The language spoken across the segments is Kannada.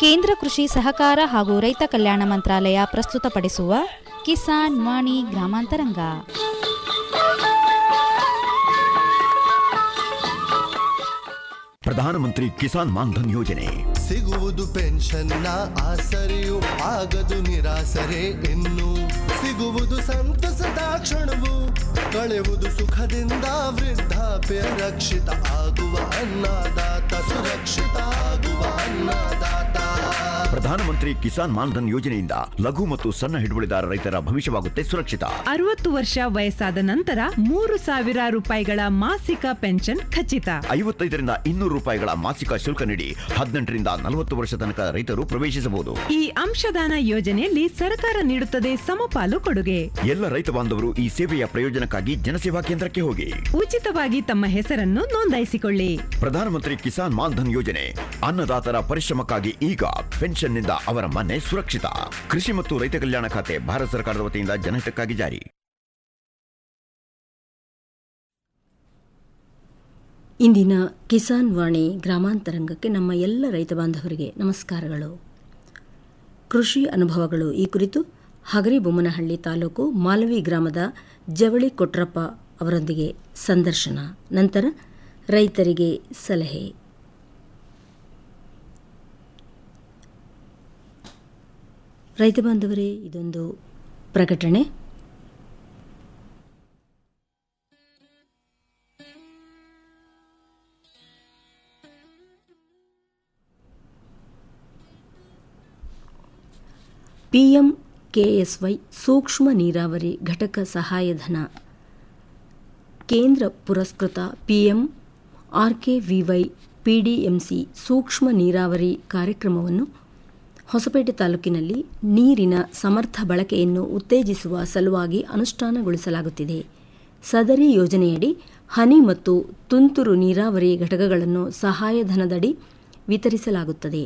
ಕೇಂದ್ರ ಕೃಷಿ ಸಹಕಾರ ಹಾಗೂ ರೈತ ಕಲ್ಯಾಣ ಮಂತ್ರಾಲಯ ಪ್ರಸ್ತುತಪಡಿಸುವ ಕಿಸಾನ್ ವಾಣಿ ಗ್ರಾಮಾಂತರಂಗ ಪ್ರಧಾನಮಂತ್ರಿ ಕಿಸಾನ್ ಮಾನ್ಧನ್ ಯೋಜನೆ ಸಿಗುವುದು ಪೆನ್ಷನ್ನ ಆಸರೆಯು ಆಗದು ನಿರಾಸರೆ ಇನ್ನು ಸಿಗುವುದು ಸಂತಸದ ಕ್ಷಣವು ಕಳೆವುದು ಸುಖದಿಂದ ವೃದ್ಧಾಪ್ಯ ರಕ್ಷಿತ ಆಗುವ ಅನ್ನದಾತ ಸುರಕ್ಷಿತ ಆಗುವ ಅನ್ನದಾತ ಪ್ರಧಾನಮಂತ್ರಿ ಕಿಸಾನ್ ಮಾನ್ಧನ್ ಯೋಜನೆಯಿಂದ ಲಘು ಮತ್ತು ಸಣ್ಣ ಹಿಡುವಳಿದಾರ ರೈತರ ಭವಿಷ್ಯವಾಗುತ್ತೆ ಸುರಕ್ಷಿತ ಅರವತ್ತು ವರ್ಷ ವಯಸ್ಸಾದ ನಂತರ ಮೂರು ಸಾವಿರ ರೂಪಾಯಿಗಳ ಮಾಸಿಕ ಪೆನ್ಷನ್ ಖಚಿತ ಐವತ್ತೈದರಿಂದ ಇನ್ನೂರು ರೂಪಾಯಿಗಳ ಮಾಸಿಕ ಶುಲ್ಕ ನೀಡಿ ಹದಿನೆಂಟರಿಂದ ನಲವತ್ತು ವರ್ಷ ತನಕ ರೈತರು ಪ್ರವೇಶಿಸಬಹುದು ಈ ಅಂಶದಾನ ಯೋಜನೆಯಲ್ಲಿ ಸರ್ಕಾರ ನೀಡುತ್ತದೆ ಸಮಪಾಲು ಕೊಡುಗೆ ಎಲ್ಲ ರೈತ ಬಾಂಧವರು ಈ ಸೇವೆಯ ಪ್ರಯೋಜನಕ್ಕಾಗಿ ಜನಸೇವಾ ಕೇಂದ್ರಕ್ಕೆ ಹೋಗಿ ಉಚಿತವಾಗಿ ತಮ್ಮ ಹೆಸರನ್ನು ನೋಂದಾಯಿಸಿಕೊಳ್ಳಿ ಪ್ರಧಾನಮಂತ್ರಿ ಕಿಸಾನ್ ಮಾನ್ಧನ್ ಯೋಜನೆ ಅನ್ನದಾತರ ಪರಿಶ್ರಮಕ್ಕಾಗಿ ಈಗ ಪೆನ್ಷನ್ನಿಂದ ಅವರ ಮನೆ ಸುರಕ್ಷಿತ ಕೃಷಿ ಮತ್ತು ರೈತ ಕಲ್ಯಾಣ ಖಾತೆ ಭಾರತ ಸರ್ಕಾರದ ವತಿಯಿಂದ ಜನಹಿತಕ್ಕಾಗಿ ಜಾರಿ ಇಂದಿನ ಕಿಸಾನ್ ವಾಣಿ ಗ್ರಾಮಾಂತರಂಗಕ್ಕೆ ನಮ್ಮ ಎಲ್ಲ ರೈತ ಬಾಂಧವರಿಗೆ ನಮಸ್ಕಾರಗಳು ಕೃಷಿ ಅನುಭವಗಳು ಈ ಕುರಿತು ಹಗರಿಬೊಮ್ಮನಹಳ್ಳಿ ತಾಲೂಕು ಮಾಲವಿ ಗ್ರಾಮದ ಜವಳಿ ಕೊಟ್ರಪ್ಪ ಅವರೊಂದಿಗೆ ಸಂದರ್ಶನ ನಂತರ ರೈತರಿಗೆ ಸಲಹೆ ರೈತ ಬಾಂಧವರೇ ಇದೊಂದು ಪ್ರಕಟಣೆ ಪಿಎಂ ಕೆಎಸ್ವೈ ಸೂಕ್ಷ್ಮ ನೀರಾವರಿ ಘಟಕ ಸಹಾಯಧನ ಕೇಂದ್ರ ಪುರಸ್ಕೃತ ಪಿಎಂ ಆರ್ಕೆವಿವೈ ಪಿಡಿಎಂಸಿ ಸೂಕ್ಷ್ಮ ನೀರಾವರಿ ಕಾರ್ಯಕ್ರಮವನ್ನು ಹೊಸಪೇಟೆ ತಾಲೂಕಿನಲ್ಲಿ ನೀರಿನ ಸಮರ್ಥ ಬಳಕೆಯನ್ನು ಉತ್ತೇಜಿಸುವ ಸಲುವಾಗಿ ಅನುಷ್ಠಾನಗೊಳಿಸಲಾಗುತ್ತಿದೆ ಸದರಿ ಯೋಜನೆಯಡಿ ಹನಿ ಮತ್ತು ತುಂತುರು ನೀರಾವರಿ ಘಟಕಗಳನ್ನು ಸಹಾಯಧನದಡಿ ವಿತರಿಸಲಾಗುತ್ತದೆ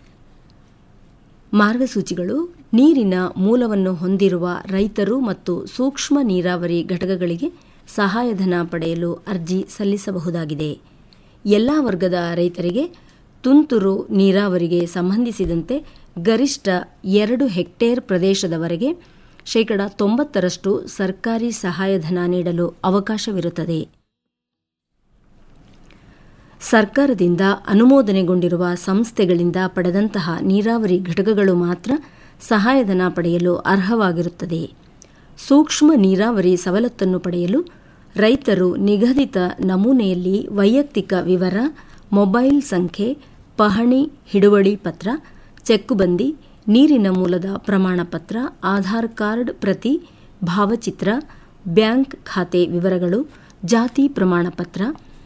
ಮಾರ್ಗಸೂಚಿಗಳು ನೀರಿನ ಮೂಲವನ್ನು ಹೊಂದಿರುವ ರೈತರು ಮತ್ತು ಸೂಕ್ಷ್ಮ ನೀರಾವರಿ ಘಟಕಗಳಿಗೆ ಸಹಾಯಧನ ಪಡೆಯಲು ಅರ್ಜಿ ಸಲ್ಲಿಸಬಹುದಾಗಿದೆ ಎಲ್ಲ ವರ್ಗದ ರೈತರಿಗೆ ತುಂತುರು ನೀರಾವರಿಗೆ ಸಂಬಂಧಿಸಿದಂತೆ ಗರಿಷ್ಠ ಎರಡು ಹೆಕ್ಟೇರ್ ಪ್ರದೇಶದವರೆಗೆ ಶೇಕಡ ತೊಂಬತ್ತರಷ್ಟು ಸರ್ಕಾರಿ ಸಹಾಯಧನ ನೀಡಲು ಅವಕಾಶವಿರುತ್ತದೆ ಸರ್ಕಾರದಿಂದ ಅನುಮೋದನೆಗೊಂಡಿರುವ ಸಂಸ್ಥೆಗಳಿಂದ ಪಡೆದಂತಹ ನೀರಾವರಿ ಘಟಕಗಳು ಮಾತ್ರ ಸಹಾಯಧನ ಪಡೆಯಲು ಅರ್ಹವಾಗಿರುತ್ತದೆ ಸೂಕ್ಷ್ಮ ನೀರಾವರಿ ಸವಲತ್ತನ್ನು ಪಡೆಯಲು ರೈತರು ನಿಗದಿತ ನಮೂನೆಯಲ್ಲಿ ವೈಯಕ್ತಿಕ ವಿವರ ಮೊಬೈಲ್ ಸಂಖ್ಯೆ ಪಹಣಿ ಹಿಡುವಳಿ ಪತ್ರ ಚೆಕ್ಕುಬಂದಿ ನೀರಿನ ಮೂಲದ ಪ್ರಮಾಣಪತ್ರ ಆಧಾರ್ ಕಾರ್ಡ್ ಪ್ರತಿ ಭಾವಚಿತ್ರ ಬ್ಯಾಂಕ್ ಖಾತೆ ವಿವರಗಳು ಜಾತಿ ಪ್ರಮಾಣಪತ್ರ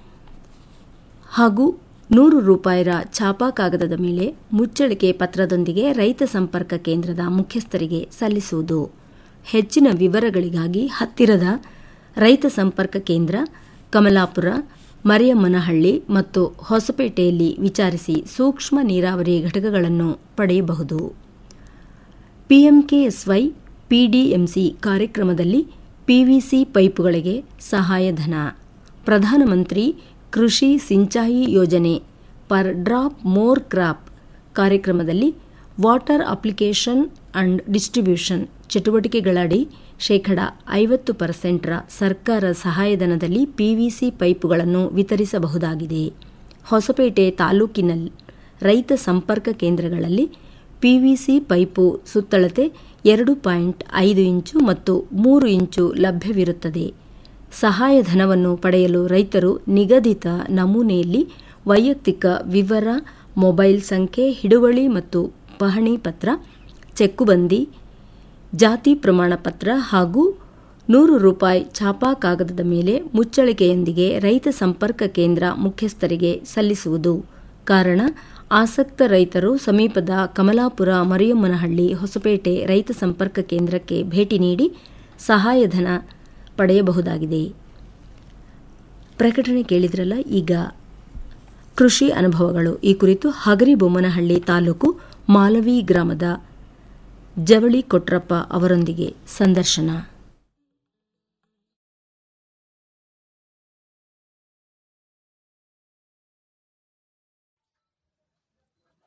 ಹಾಗೂ ನೂರು ರೂಪಾಯಿರ ಛಾಪಾ ಕಾಗದದ ಮೇಲೆ ಮುಚ್ಚಳಿಕೆ ಪತ್ರದೊಂದಿಗೆ ರೈತ ಸಂಪರ್ಕ ಕೇಂದ್ರದ ಮುಖ್ಯಸ್ಥರಿಗೆ ಸಲ್ಲಿಸುವುದು ಹೆಚ್ಚಿನ ವಿವರಗಳಿಗಾಗಿ ಹತ್ತಿರದ ರೈತ ಸಂಪರ್ಕ ಕೇಂದ್ರ ಕಮಲಾಪುರ ಮರಿಯಮ್ಮನಹಳ್ಳಿ ಮತ್ತು ಹೊಸಪೇಟೆಯಲ್ಲಿ ವಿಚಾರಿಸಿ ಸೂಕ್ಷ್ಮ ನೀರಾವರಿ ಘಟಕಗಳನ್ನು ಪಡೆಯಬಹುದು ಪಿಎಂಕೆಎಸ್ವೈ ಪಿಡಿಎಂಸಿ ಕಾರ್ಯಕ್ರಮದಲ್ಲಿ ಪಿವಿಸಿ ಪೈಪುಗಳಿಗೆ ಸಹಾಯಧನ Pradhan Mantri Krishi Sinchai Yojana per drop more crop ಕಾರ್ಯಕ್ರಮದಲ್ಲಿ ವಾಟರ್ ಅಪ್ಲಿಕೇಶನ್ ಅಂಡ್ ಡಿಸ್ಟ್ರಿಬ್ಯೂಷನ್ ಚಟುವಟಿಕೆಗಳಡಿ ಶೇಕಡ ಐವತ್ತು ಪರ್ಸೆಂಟ್ರ ಸರ್ಕಾರ ಸಹಾಯಧನದಲ್ಲಿ ಪಿವಿಸಿ ಪೈಪುಗಳನ್ನು ವಿತರಿಸಬಹುದಾಗಿದೆ ಹೊಸಪೇಟೆ ತಾಲೂಕಿನಲ್ಲಿ ರೈತ ಸಂಪರ್ಕ ಕೇಂದ್ರಗಳಲ್ಲಿ ಪಿವಿಸಿ ಪೈಪು ಸುತ್ತಳತೆ ಎರಡು ಪಾಯಿಂಟ್ ಐದು ಇಂಚು ಮತ್ತು ಮೂರು ಇಂಚು ಲಭ್ಯವಿರುತ್ತದೆ ಸಹಾಯಧನವನ್ನು ಪಡೆಯಲು ರೈತರು ನಿಗದಿತ ನಮೂನೆಯಲ್ಲಿ ವೈಯಕ್ತಿಕ ವಿವರ ಮೊಬೈಲ್ ಸಂಖ್ಯೆ ಹಿಡುವಳಿ ಮತ್ತು ಪಹಣಿ ಪತ್ರ ಚೆಕ್ಕುಬಂದಿ ಜಾತಿ ಪ್ರಮಾಣಪತ್ರ ಹಾಗೂ ನೂರು ರೂಪಾಯಿ ಛಾಪಾ ಕಾಗದದ ಮೇಲೆ ಮುಚ್ಚಳಿಕೆಯೊಂದಿಗೆ ರೈತ ಸಂಪರ್ಕ ಕೇಂದ್ರ ಮುಖ್ಯಸ್ಥರಿಗೆ ಸಲ್ಲಿಸುವುದು ಕಾರಣ ಆಸಕ್ತ ರೈತರು ಸಮೀಪದ ಕಮಲಾಪುರ ಮರಿಯಮ್ಮನಹಳ್ಳಿ ಹೊಸಪೇಟೆ ರೈತ ಸಂಪರ್ಕ ಕೇಂದ್ರಕ್ಕೆ ಭೇಟಿ ನೀಡಿ ಸಹಾಯಧನ ಪಡೆಯಬಹುದಾಗಿದೆ ಪ್ರಕಟಣೆ ಕೇಳಿದ್ರಲ್ಲ ಈಗ ಕೃಷಿ ಅನುಭವಗಳು ಈ ಕುರಿತು ಹಗರಿಬೊಮ್ಮನಹಳ್ಳಿ ತಾಲೂಕು ಮಾಲವಿ ಗ್ರಾಮದ ಜವಳಿ ಕೊಟ್ರಪ್ಪ ಅವರೊಂದಿಗೆ ಸಂದರ್ಶನ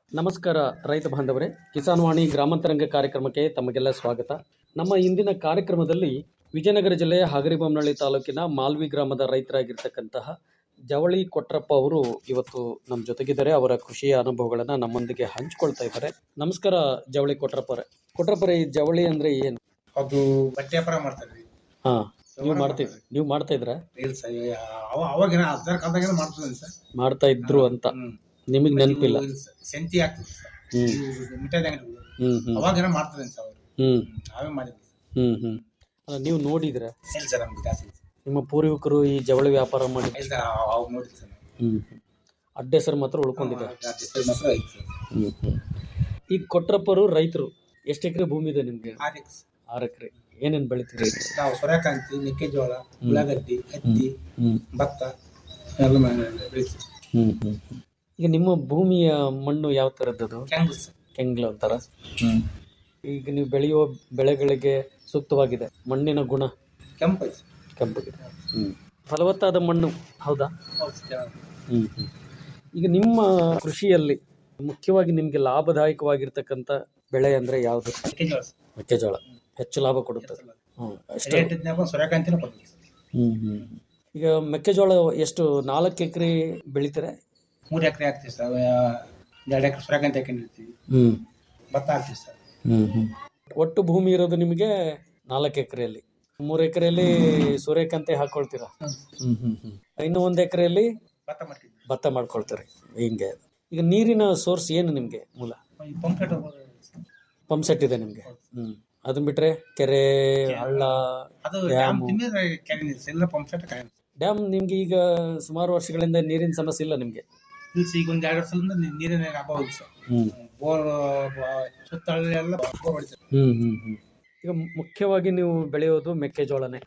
ನಮಸ್ಕಾರ ರೈತ ಬಾಂಧವರೇ ಕಿಸಾನ್ ವಾಣಿ ಗ್ರಾಮಾಂತರಂಗ ಕಾರ್ಯಕ್ರಮಕ್ಕೆ ತಮಗೆಲ್ಲ ಸ್ವಾಗತ ನಮ್ಮ ಇಂದಿನ ಕಾರ್ಯಕ್ರಮದಲ್ಲಿ ವಿಜಯನಗರ ಜಿಲ್ಲೆಯ ಹಗರಿಬೊಮ್ಮನಹಳ್ಳಿ ತಾಲೂಕಿನ ಮಾಲ್ವಿ ಗ್ರಾಮದ ರೈತರಾಗಿರ್ತಕ್ಕಂತಹ ಜವಳಿ ಕೊಟ್ರಪ್ಪ ಅವರು ಇವತ್ತು ನಮ್ಮ ಜೊತೆಗಿದ್ದಾರೆ ಅವರ ಕೃಷಿಯ ಅನುಭವಗಳನ್ನು ನಮ್ಮೊಂದಿಗೆ ಹಂಚ್ಕೊಳ್ತಾ ಇದ್ದಾರೆ ನಮಸ್ಕಾರ ಜವಳಿ ಕೊಟ್ರಪ್ಪರೇ ಕೊಟ್ರಪ್ಪರೇ ಈ ಜವಳಿ ಅಂದ್ರೆ ಏನು ಅದು ಬಟ್ಟೆ ವ್ಯಾಪಾರ ಮಾಡ್ತಾರೆ ಹಾ ನೀವು ಮಾಡ್ತಿದ್ರಿ ನೀವು ಮಾಡ್ತಾ ಇದ್ರ ಇಲ್ಲ ಸರ್ ಅವ ಅವಾಗಿನ ಅರ್ಧ ಕಾಲದಾಗ ಮಾಡ್ತಿದ್ದೆ ಸರ್ ಮಾಡ್ತಾ ಇದ್ರು ಅಂತ ನಿಮಗೆ ನೆನಪಿಲ್ಲ ಇಲ್ಲ ಸರ್ ಸಂತಿ ಆಗ್ತದೆ ಸರ್ ಹ್ಮ್ ಇವು ಮಿಠಾಯಿ ಅಂಗಡಿಗಳು ಹ್ಮ್ ಹ್ಮ್ ಅವಾಗಿನ ಮಾಡ್ತಿದ್ದೇನೆ ಸರ್ ಅವರು ಹ್ಮ್ ನಾವೇ ಮಾಡಿದ್ವಿ ಹ್ಮ್ ಹ್ಮ್ ಅಲ್ಲ ನೀವು ನೋಡಿದ್ರ ಇಲ್ಲ ಸರ್ ನಮ್ಗೆ ಜಾಸ್ತಿ ಇಲ್ಲ ನಿಮ್ಮ ಪೂರ್ವಿಕರು ಈ ಜವಳಿ ವ್ಯಾಪಾರ ಮಾಡಿ ಇಲ್ಲ ಸರ್ ಅವಾಗ ನೋಡಿದ್ವಿ ಸರ್ ಹ್ಮ್ ಅಡ್ಡ ಹೆಸರು ಮಾತ್ರ ಉಳ್ಕೊಂಡಿದೆ ಜಾಸ್ತಿ ಸರ್ ಮಾತ್ರ ಐತೆ ಸರ್ ಹ್ಮ್ ಹ್ಮ್ ಈಗ ಕೊಟ್ರಪ್ಪರು ರೈತರು ಎಷ್ಟು ಎಕರೆ ಭೂಮಿ ಇದೆ ನಿಮ್ಗೆ ಆರ್ ಎಕ್ಸ್ ಆರು ಎಕರೆ ಏನೇನ್ ಬೆಳಿತೀರಿ ನಾವು ಸೂರ್ಯಕಾಂತಿ ಮೆಕ್ಕೆಜೋಳ ಉಳ್ಳಾಗಡ್ಡಿ ಹತ್ತಿ ಹ್ಮ್ ಭತ್ತ ಎಲ್ಲ ಬೆಳಿತೀವಿ ಹ್ಮ್ ಹ್ಮ್ ಹ್ಮ್. ಈಗ ನಿಮ್ಮ ಭೂಮಿಯ ಮಣ್ಣು ಯಾವ ತರದ್ದು ಕೆಂಗು ಸರ್ ಕೆಂಗ್ಲು ಅಂತಾರ ಈಗ ನೀವು ಬೆಳೆಯುವ ಬೆಳೆಗಳಿಗೆ ಸೂಕ್ತವಾಗಿದೆ ಮಣ್ಣಿನ ಗುಣ ಕೆಂಪು ಐತೆ ಸರ್ ಕೆಂಪಗಿದೆ ಹ್ಮ್ ಫಲವತ್ತಾದ ಮಣ್ಣು ಹೌದಾ ಹೌದು ಸರ್ ಹ್ಮ್ ಹ್ಮ್. ಈಗ ನಿಮ್ಮ ಕೃಷಿಯಲ್ಲಿ ಮುಖ್ಯವಾಗಿ ನಿಮ್ಗೆ ಲಾಭದಾಯಕವಾಗಿರ್ತಕ್ಕಂಥ ಬೆಳೆ ಅಂದ್ರೆ ಯಾವುದು ಮೆಕ್ಕೆಜೋಳ ಸರ್ ಮೆಕ್ಕೆಜೋಳ ಹೆಚ್ಚು ಲಾಭ ಕೊಡುತ್ತೆ ಹ್ಮ್ ಅಷ್ಟೇ ರೇಟ್ ಇದ್ದಾಗ ಸೂರ್ಯಕಾಂತಿನ ಕೊಡ್ತೀವಿ ಸರ್ ಹ್ಮ್ ಹ್ಮ್ ಈಗ ಮೆಕ್ಕೆಜೋಳ ಎಷ್ಟು ನಾಲ್ಕು ಎಕರೆ ಬೆಳಿತಾರೆ ಮೂರು ಎಕರೆ ಹಾಕ್ತೀವಿ ಸರ್ ಎರಡು ಎಕರೆ ಸೂರ್ಯಕಾಂತಿ ಹಾಕೊಂಡಿರ್ತೀವಿ ಹ್ಮ್ ಭತ್ತ ಹಾಕ್ತೀವಿ ಸರ್ ಹ್ಮ್ ಹ್ಮ್ ಒಟ್ಟು ಭೂಮಿ ಇರೋದು ನಿಮಗೆ ನಾಲ್ಕು ಎಕರೆಯಲ್ಲಿ ಮೂರು ಎಕರೆಯಲ್ಲಿ ಸೂರ್ಯಕಾಂತಿ ಹಾಕೊಳ್ತೀರಾ ಹ್ಮ್ ಹ್ಮ್ ಹ್ಮ್ ಇನ್ನು ಒಂದು ಎಕರೆಯಲ್ಲಿ ಭತ್ತ ಮಾಡ್ತೀವಿ ಭತ್ತ ಮಾಡ್ಕೊಳ್ತಾರೆ ಹಿಂಗೆ ಈಗ ನೀರಿನ ಸೋರ್ಸ್ ಏನು ನಿಮಗೆ ಮೂಲ ಈ ಪಂಪ್ ಸೆಟ್ ಪಂಪ್ ಸೆಟ್ ಇದೆ ನಿಮಗೆ ಹ್ಮ್ ಅದನ್ನ ಬಿಟ್ರೆ ಕೆರೆ ಹಳ್ಳ ಅದು ಡ್ಯಾಮ್ ಡ್ಯಾಮು ತುಂಬಿದ್ರೆ ಕೆರೆ ನೀರು ಸರ್. ಇಲ್ಲ ಪಂಪ್ ಸೆಟ್ ಕಾಯಂ ಡ್ಯಾಮ್ ನಿಮ್ಗೆ ಈಗ ಸುಮಾರು ವರ್ಷಗಳಿಂದ ನೀರಿನ ಸಮಸ್ಯೆ ಇಲ್ಲ ನಿಮಗೆ ಇಲ್ಲ ಸರ್, ಈಗ ಒಂದು ಎರಡು ವರ್ಷದಿಂದ ನೀ- ನೀರಿನ ಅಭಾವ ಇಲ್ಲ ಸರ್ ಹ್ಮ್ ಬೋರ್ ಸುತ್ತಳ್ಳಿ ಎಲ್ಲ ಬೋರ್ ಹೊಡಿತಾರೆ ಹ್ಮ್ ಹ್ಮ್ ಹ್ಮ್ ಈಗ ಮುಖ್ಯವಾಗಿ ನೀವು ಬೆಳೆಯೋದು ಮೆಕ್ಕೆಜೋಳನೇ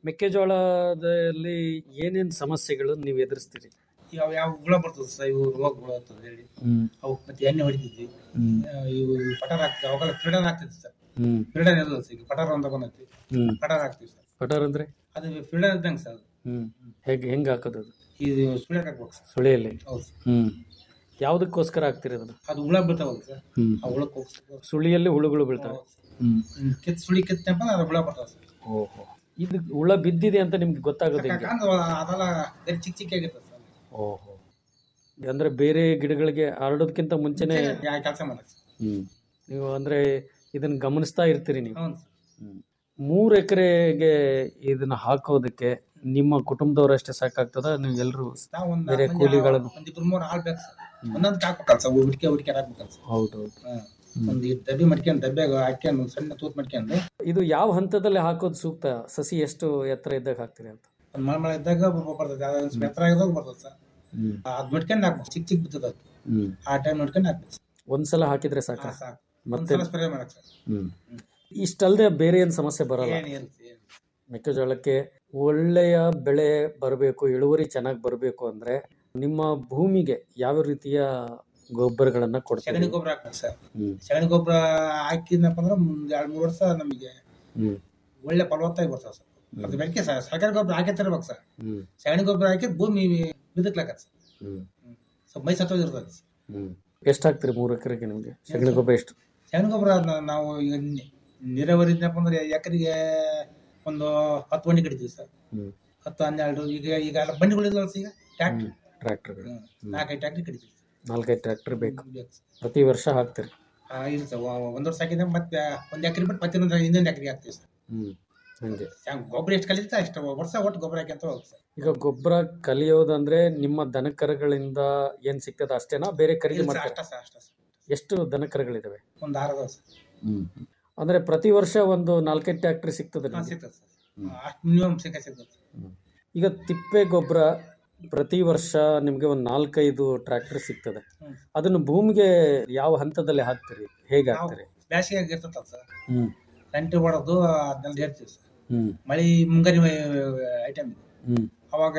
ಮೆಕ್ಕೆಜೋಳದಲ್ಲಿ ಏನೇನು ಸಮಸ್ಯೆಗಳು ನೀವು ಎದುರಿಸ್ತೀರಿ ಯಾವ ಯಾವ ಹುಳ ಬರ್ತದೆ ಸರ್ ಇವು ರೋಗ ಹುಳ ಬರ್ತದೆ ಹೇಳಿ ಹ್ಮ್ ಅವು ಮತ್ತೆ ಎಣ್ಣೆ ಹೊಡಿತಿದ್ವಿ ಹ್ಮ್ ಆ, ಇವು ಪಟಾರ ಹಾಕ್ತಿವಿ ಅವಾಗೆಲ್ಲ ಫ್ರೀಡನ್ ಆಗ್ತಿತ್ತು ಸರ್ ಹ್ಮ್ ಫ್ರೀಡನ್ ಇರಲ್ಲ ಸರ್ ಈಗ ಪಟಾರ ಅಂತ ಬಂದೈತಿ ಹ್ಮ್ ಪಟಾರ ಹಾಕ್ತಿವಿ ಸರ್ ಪಟಾರ್ ಅಂದ್ರೆ ಅದು ಫ್ರೀಡನ್ ಇದ್ದಂಗೆ ಸರ್ ಅದು ಹ್ಮ್ ಹೇಗೆ ಹೆಂಗೆ ಹಾಕೋದು ಅದು ಇದು ಸುಳ್ಯಾಕ್ ಹಾಕ್ಬೇಕು ಸರ್ ಸುಳಿಯಲ್ಲಿ ಹೌದು ಸರ್ ಹ್ಮ್ ಯಾವುದಕ್ಕೋಸ್ಕರ ಹಾಕ್ತೀರಿ ಅದನ್ನ ಅದು ಹುಳ ಬೀಳ್ತಾವಲ್ಲ ಸರ್ ಹ್ಮ್ ಆ ಹುಳಕ್ಕೆ ಹೋಗ್ತಾರೆ ಸುಳಿಯಲ್ಲಿ ಹುಳುಗಳು ಬೀಳ್ತವೆ ಹ್ಮ್ ಕಿತ್ ಸುಳಿ ಕಿತ್ತಪ್ಪ ಅದು ಹುಳ ಬರ್ತಾವ ಸರ್ ಓಹೋ ಇದು ಹುಳ ಬಿದ್ದಿದೆ ಅಂತ ನಿಮ್ಗೆ ಗೊತ್ತಾಗೋದು ಹೆಂಗೆ ಯಾಕಂದ್ರೆ ಅದೆಲ್ಲ ಗರಿ ಚಿಕ್ಕ ಚಿಕ್ಕ ಆಗಿರ್ತದೆ ಸರ್ ಓಹೋ ಅಂದ್ರೆ ಬೇರೆ ಗಿಡಗಳಿಗೆ ಹರಡೋದಕ್ಕಿಂತ ಮುಂಚೆನೆ ಕೆಲಸ ಮಾಡಕ್ಕೆ ಸರ್ ಹ್ಮ್ ನೀವು ಅಂದ್ರೆ ಇದನ್ನ ಗಮನಿಸ್ತಾ ಇರ್ತೀರಿ ನೀವು ಹೌದು ಸರ್ ಹ್ಮ್. ಮೂರು ಎಕರೆಗೆ ಇದನ್ನ ಹಾಕೋದಕ್ಕೆ ನಿಮ್ಮ ಕುಟುಂಬದವರಷ್ಟೇ ಸಾಕಾಗ್ತದ ನೀವು ಎಲ್ಲರೂ ನಾವು ಒಂದು ಬೇರೆ ಕೂಲಿಗಳನ್ನು ಒಂದ್ ಇಬ್ರು ಮೂರು ಆಳ್ ಬೇಕು ಸರ್ ಒಂದೊಂದು ಹಾಕ್ಬೇಕಲ್ಲ ಸರ್ ಹುಡ್ಕೆ ಹುಡ್ಕೆ ಹಾಕ್ಬೇಕಲ್ಲ ಸರ್ ಹೌದೌದು ಒಂದು ಡಬ್ಬಿ ಮಡ್ಕೊಂಡು ಡಬ್ಬ್ಯಾಗ ಹಾಕ್ಯಂಡು ಸಣ್ಣ ತೂತ್ ಮಡ್ಕೊಂಡು ಇದು ಯಾವ ಹಂತದಲ್ಲಿ ಹಾಕೋದು ಸೂಕ್ತ ಸಸಿ ಎಷ್ಟು ಎತ್ತರ ಇದ್ದಾಗ ಹಾಕ್ತೀರಿ ಅಂತ ಒಂದು ಮಳೆ ಮಳೆ ಇದ್ದಾಗ ಬ- ಬರ್ತದೆ ಅದು ಸ್ವಲ್ಪ ಎತ್ತರ ಆಗಿದಾಗ ಬರ್ತದೆ ಸರ್ ಹ್ಮ್ ಅದು ಮಡ್ಕೊಂಡು ಹಾಕ್ಬೇಕು ಚಿಕ್ಕ ಚಿಕ್ಕ ಬಿದ್ದದ ಅದು ಹ್ಮ್ ಆ ಟೈಮ್ ನೋಡ್ಕೊಂಡು ಹಾಕ್ಬೇಕು ಸರ್ ಒಂದ್ಸಲ ಹಾಕಿದ್ರೆ ಸಾಕ ಹಾ, ಸಾಕು ಮತ್ತೆ ಒಂದ್ಸಲ ಸ್ಪ್ರೇ ಮಾಡಕ್ಕೆ ಸರ್ ಹ್ಮ್ ಇಷ್ಟಲ್ದೆ ಬೇರೆ ಏನ್ ಸಮಸ್ಯೆ ಬರಲ್ಲ ಏನು ಏನು ಏನು ಮೆಕ್ಕೆಜೋಳಕ್ಕೆ ಒಳ್ಳೆಯ ಬೆಳೆ ಬರಬೇಕು ಇಳುವರಿ ಚೆನ್ನಾಗಿ ಬರಬೇಕು ಅಂದ್ರೆ ನಿಮ್ಮ ಭೂಮಿಗೆ ಯಾವ ರೀತಿಯ ಗೊಬ್ಬರಗಳನ್ನ ಸಗಣಿ ಕೊಡ್ತೀರಿ ಗೊಬ್ಬರ ಹಾಕ್ಬೇಕು ಸರ್ ಹ್ಮ್ ಸಗಣಿ ಗೊಬ್ಬರ ಹಾಕಿದ್ನಪ್ಪ ಅಂದ್ರೆ ಒಂದು ಎರಡು ಮೂರು ವರ್ಷ ನಮಗೆ ಹ್ಮ್ ಒಳ್ಳೆ ಫಲವತ್ತಾಗಿ ಬರ್ತದೆ ಸರ್ ಅದು ಬೆಳಕೆ ಸರ್ ಸರ್ಕಾರ ಗೊಬ್ಬರ ಹಾಕಿ ತರ್ಬೇಕು ಸರ್ ಹ್ಮ್ ಸಗಣಿ ಗೊಬ್ಬರ ಹಾಕಿ ಭೂಮಿ ಬಿದಕ್ಲಾಕತ್ ಸರ್ ಹ್ಮ್ ಸ್ವಲ್ಪ ಮೈ ಸತ್ತೋಗಿರ್ತದೆ ಸರ್ ಹ್ಮ್ ಎಷ್ಟು ಹಾಕ್ತೀರಿ ಮೂರು ಎಕರೆಗೆ ನಿಮಗೆ ಸಗಣಿ ಗೊಬ್ಬರ ಎಷ್ಟು ಸಗಣಿ ಗೊಬ್ಬರ ನ- ನಾವು ಈಗ ನಿ- ನೀರಾವರಿ ಇದ್ನಪ್ಪ ಅಂದ್ರೆ ಎಕರೆಗೆ ಒಂದು ಹತ್ತು ಬಂಡಿ ಕಡಿತೀವಿ ಸರ್ ಹ್ಮ್ ಹತ್ತು ಹನ್ನೆರಡು ಈಗ ಈಗ ಎಲ್ಲ ಬಂಡಿಗಳಿಲ್ಲ ಸರ್ ಈಗ ಟ್ಯಾಕ್ಟ್ರಿ ಟ್ರ್ಯಾಕ್ಟರ್ಗಳು ನಾಲ್ಕೈದು ಟ್ಯಾಕ್ಟ್ರಿ ಕಡಿತೀವಿ ನಾಲ್ಕೈದು ಟ್ರ್ಯಾಕ್ಟರ್ ಬೇಕು ಬೇಕು ಸರ್ ಪ್ರತಿ ವರ್ಷ ಹಾಕ್ತೀರಿ ಆ, ಇಲ್ಲ ಸರ್ ಒ- ಒಂದ್ ವರ್ಷ ಹಾಕಿದ್ರೆ ಮತ್ತೆ ಒಂದು ಎಕರೆ ಬಿಟ್ಟು ಮತ್ತೆ ಇನ್ನೊಂದು ಇನ್ನೊಂದು ಎಕರೆ ಹಾಕ್ತೀವಿ ಸರ್ ಹ್ಮ್ ಹಂಗೆ ಹ್ಯಾಂಗ್ ಗೊಬ್ಬರ ಎಷ್ಟು ಕಲಿತಾ ಅಷ್ಟು ವರ್ಷ ಒಟ್ಟು ಗೊಬ್ಬರ ಹಾಕಿ ಹೋಗಿ ಸರ್ ಈಗ ಗೊಬ್ಬರ ಕಲಿಯೋದಂದ್ರೆ ನಿಮ್ಮ ದನಕರಗಳಿಂದ ಏನ್ ಸಿಗ್ತದ ಅಷ್ಟೇನಾ ಬೇರೆ ಖರೀದಿ ಇಲ್ಲ ಸರ್ ಮಾಡ್ತಾರೆ ಅಷ್ಟ ಸರ್ ಅಷ್ಟ ಸರ್ ಎಷ್ಟು ದನಕರಗಳಿದಾವೆ ಒಂದು ಆರು ಅದಾವ ಸರ್ ಅಂದ್ರೆ ಪ್ರತಿ ವರ್ಷ ಒಂದು ನಾಲ್ಕೈದು ಟ್ರ್ಯಾಕ್ಟರ್ ಸಿಗ್ತದೆ ಹಾಂ ನಿಮ್ಗೆ? ಸಿಗ್ತದೆ ಸರ್ ಅಷ್ಟು ಮಿನಿಮಮ್ ಸಿಕ್ಕ ಸಿಗ್ತದೆ ಸರ್ ಈಗ ತಿಪ್ಪೆ ಗೊಬ್ಬರ ಪ್ರತಿ ವರ್ಷ ನಿಮ್ಗೆ ಒಂದು ನಾಲ್ಕೈದು ಟ್ರ್ಯಾಕ್ಟರ್ ಸಿಗ್ತದೆ ಹ್ಮ್. ಅದನ್ನು ಭೂಮಿಗೆ ಯಾವ ಹಂತದಲ್ಲಿ ಹಾಕ್ತೀರಿ ಹೇಗೆ ನಾವು ಹಾಕ್ತೀರಿ ಬ್ಯಾಸಿಗೆ ಇರ್ತದೆ ಸರ್ ಹ್ಮ್ ಗಂಟೆ ಹೊಡೆದು ಅದನ್ನೆಲ್ಲ ಹೇಳ್ತೀವಿ ಸರ್ ಹ್ಮ್ ಮಳೆ ಮುಂಗಾರಿ ಐಟಮ್ ಇದೆ ಹ್ಮ್ ಅವಾಗ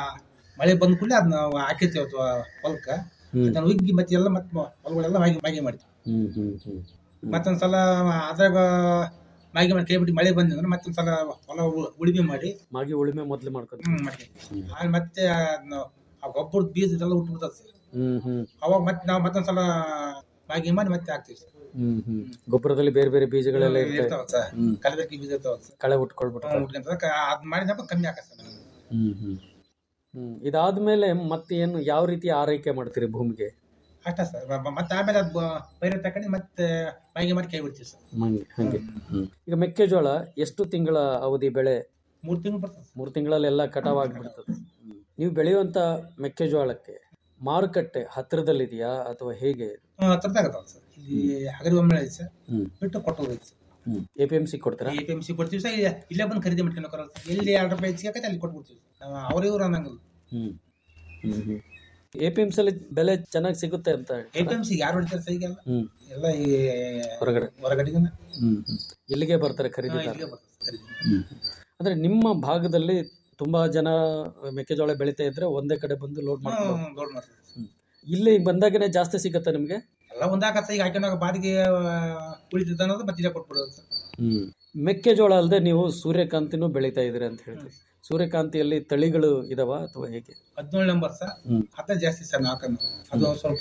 ಮಳೆ ಬಂದ ಕೂಡಲೇ ಅದನ್ನ ಹಾಕಿರ್ತೀವಿ ಅಥವಾ ಹೊಲಕ್ಕೆ ಹ್ಮ್. ಅದನ್ನ ಉಗ್ಗಿ ಮತ್ತೆ ಎಲ್ಲ ಮತ್ತೆ ಹೊಲಗಳೆಲ್ಲ ಮಾಗಿ ಮಾಗಿ ಮಾಡ್ತೀವಿ ಹ್ಮ್ ಹ್ಮ್ ಹ್ಮ್ ಮತ್ತೊಂದ್ಸಲ ಅದ್ರಾಗ ಮಾಗಿ ಮಾಡಿ ಕೈ ಬಿಟ್ಟು ಮಳೆ ಬಂದಂದ್ರೆ ಮತ್ತೊಂದ್ಸಲ ಹೊಲ ಉ- ಉಳುಮೆ ಮಾಡಿ ಮಾಗಿ ಉಳುಮೆ ಮೊದ್ಲು ಮಾಡ್ಕೊತೀವಿ ಹ್ಮ್ ಮಾಡ್ತೀವಿ ಆಮೇಲೆ ಮತ್ತೆ ಅದನ್ನ ಆ ಗೊಬ್ಬರದ ಬೀಜ ಇದೆಲ್ಲ ಉಟ್ಬಿಡ್ತದೆ ಸರ್ ಹ್ಮ್ ಹ್ಮ್ ಅವಾಗ ಮತ್ತೆ ನಾವು ಮತ್ತೊಂದ್ಸಲ ಬಾಗಿ ಮಾಡಿ ಮತ್ತೆ ಹಾಕ್ತಿವಿ ಸರ್ ಹ್ಮ್ ಹ್ಮ್ ಗೊಬ್ಬರದಲ್ಲಿ ಬೇರೆ ಬೇರೆ ಬೀಜಗಳೆಲ್ಲ ಇರ್ತವೆ ಇರ್ತಾವ ಸರ್ ಹ್ಮ್. ಕಲಬೆರಕೆ ಬೀಜ ಇರ್ತಾವ ಸರ್ ಕಳೆ ಉಟ್ಕೊಳ್ಬಿಟ್ಟು ಉಟ್ಕೊಂತದ ಅದ್ ಮಾಡಿದಪ್ಪ ಕಮ್ಮಿ ಆಕ ಸರ್ ಹ್ಮ್ ಹ್ಮ್ ಹ್ಮ್ ಇದಾದ್ಮೇಲೆ ಮತ್ತೆ ಏನು ಯಾವ ರೀತಿ ಆರೈಕೆ ಮಾಡ್ತೀರಿ ಭೂಮಿಗೆ ಅಷ್ಟ ಸರ್ ಮ- ಮ- ಮತ್ತೆ ಆಮೇಲೆ ಅದು ಪೈರು ತಕೊಂಡು ಮತ್ತೆ ಬಾಗಿ ಮಾಡಿ ಕೈ ಬಿಡ್ತೀವಿ ಸರ್ ಹಂಗೆ ಹಂಗೆ ಹ್ಮ್ ಈಗ ಮೆಕ್ಕೆಜೋಳ ಎಷ್ಟು ತಿಂಗಳ ಅವಧಿ ಬೆಳೆ ಮೂರ್ ತಿಂಗಳು ಬರ್ತದೆ ಸರ್ ಮೂರು ತಿಂಗಳಲ್ಲೆಲ್ಲ ಕಟಾವ್ ಆಗ್ಬಿಡ್ತದೆ ನೀವು ಬೆಳೆಯುವಂತ ಮೆಕ್ಕೆಜೋಳಕ್ಕೆ ಮಾರುಕಟ್ಟೆ ಹತ್ತಿರದಲ್ಲಿದೆಯಾ ಅಥವಾ ಹೇಗೆ ಹತ್ರದಾಗತ್ತವ ಸರ್ ಇಲ್ಲಿ ಹಗರಿ ಒಮ್ಮೆ ಐತಿ ಸರ್ ಹ್ಮ್ ಬಿಟ್ಟು ಕೊಟ್ಟು ಹೋಗೈತಿ sir A P M C ಕೊಡ್ತೀರಾ ಎ ಪಿ ಎಂ ಸಿ ಕೊಡ್ತೀವಿ ಸರ್ ಇಲ್ಲೇ- ಇಲ್ಲೇ ಬಂದು ಖರೀದಿ ಮಾಡ್ಕೊಂಡು ಹೋಗೋರಲ್ಲ ಸರ್ ಎಲ್ಲಿ ಎರಡು ರೂಪಾಯಿ ಸಿಗತ್ತೆ ಅಲ್ಲಿ ಕೊಟ್ಬಿಡ್ತೀವಿ ಸರ್ ಅವ್ರ ಇವ್ರು ಅನ್ನಂಗಿಲ್ಲ ಹ್ಮ್ ಹ್ಮ್ ಹ್ಮ್ ಎ ಪಿ ಎಂ ಸಿ ಬೆಲೆ ಚೆನ್ನಾಗಿ ಸಿಗುತ್ತೆ ಅಂತ ಎ ಪಿ ಎಂ ಸಿ ಯಾರು ಹೊಡಿತಾರೆ ಸರ್ ಈಗೆಲ್ಲ ಹ್ಮ್ ಎಲ್ಲ ಈ ಹೊರಗಡೆ ಹೊರಗಡೆಗಿನ ಹ್ಮ್ ಹ್ಮ್. ಇಲ್ಲಿಗೆ ಬರ್ತಾರೆ ಖರೀದಿದಾರ ಇಲ್ಲಿಗೆ ಬರ್ತದೆ ಸರ್ ಖರೀದಿ. ಹ್ಮ್. ಅಂದ್ರೆ ನಿಮ್ಮ ಭಾಗದಲ್ಲಿ ತುಂಬಾ ಜನ ಮೆಕ್ಕೆಜೋಳ ಬೆಳಿತಾ ಇದ್ರೆ ಒಂದೇ ಕಡೆ ಬಂದು ಲೋಡ್ ಮಾಡ್ಕೊಂಡು ಹ್ಮ್, ಲೋಡ್ ಮಾಡ್ತೀವಿ ಸರ್. ಇಲ್ಲಿ ಬಂದಾಗನೇ ಜಾಸ್ತಿ ಸಿಗತ್ತೆ ನಿಮ್ಗೆ ಎಲ್ಲ ಒಂದಾಗತ್ತೆ ಈಗ ಹಾಕೊಂಡಾಗ ಬಾಡಿಗೆ ಉಳಿತದ ಅನ್ನೋದು ಮತ್ತೆ ಇಲ್ಲೇ ಕೊಟ್ಬಿಡೋದು ಸರ್ ಹ್ಮ್ ಮೆಕ್ಕೆಜೋಳ ಅಲ್ಲದೆ ನೀವು ಸೂರ್ಯಕಾಂತಿನೂ ಬೆಳಿತಾ ಇದ್ರಿ ಅಂತ ಹೇಳ್ತೀವಿ ಸೂರ್ಯಕಾಂತಿಯಲ್ಲಿ ತಳಿಗಳು ಇದಾವ ಅಥವಾ ಹೇಗೆ ಹದಿನೇಳು ನಂಬರ್ ಸರ್ ಹ್ಮ್. ಅದ ಜಾಸ್ತಿ ಸರ್ ನಾಲ್ಕನ್ನು ಅದು ಸ್ವಲ್ಪ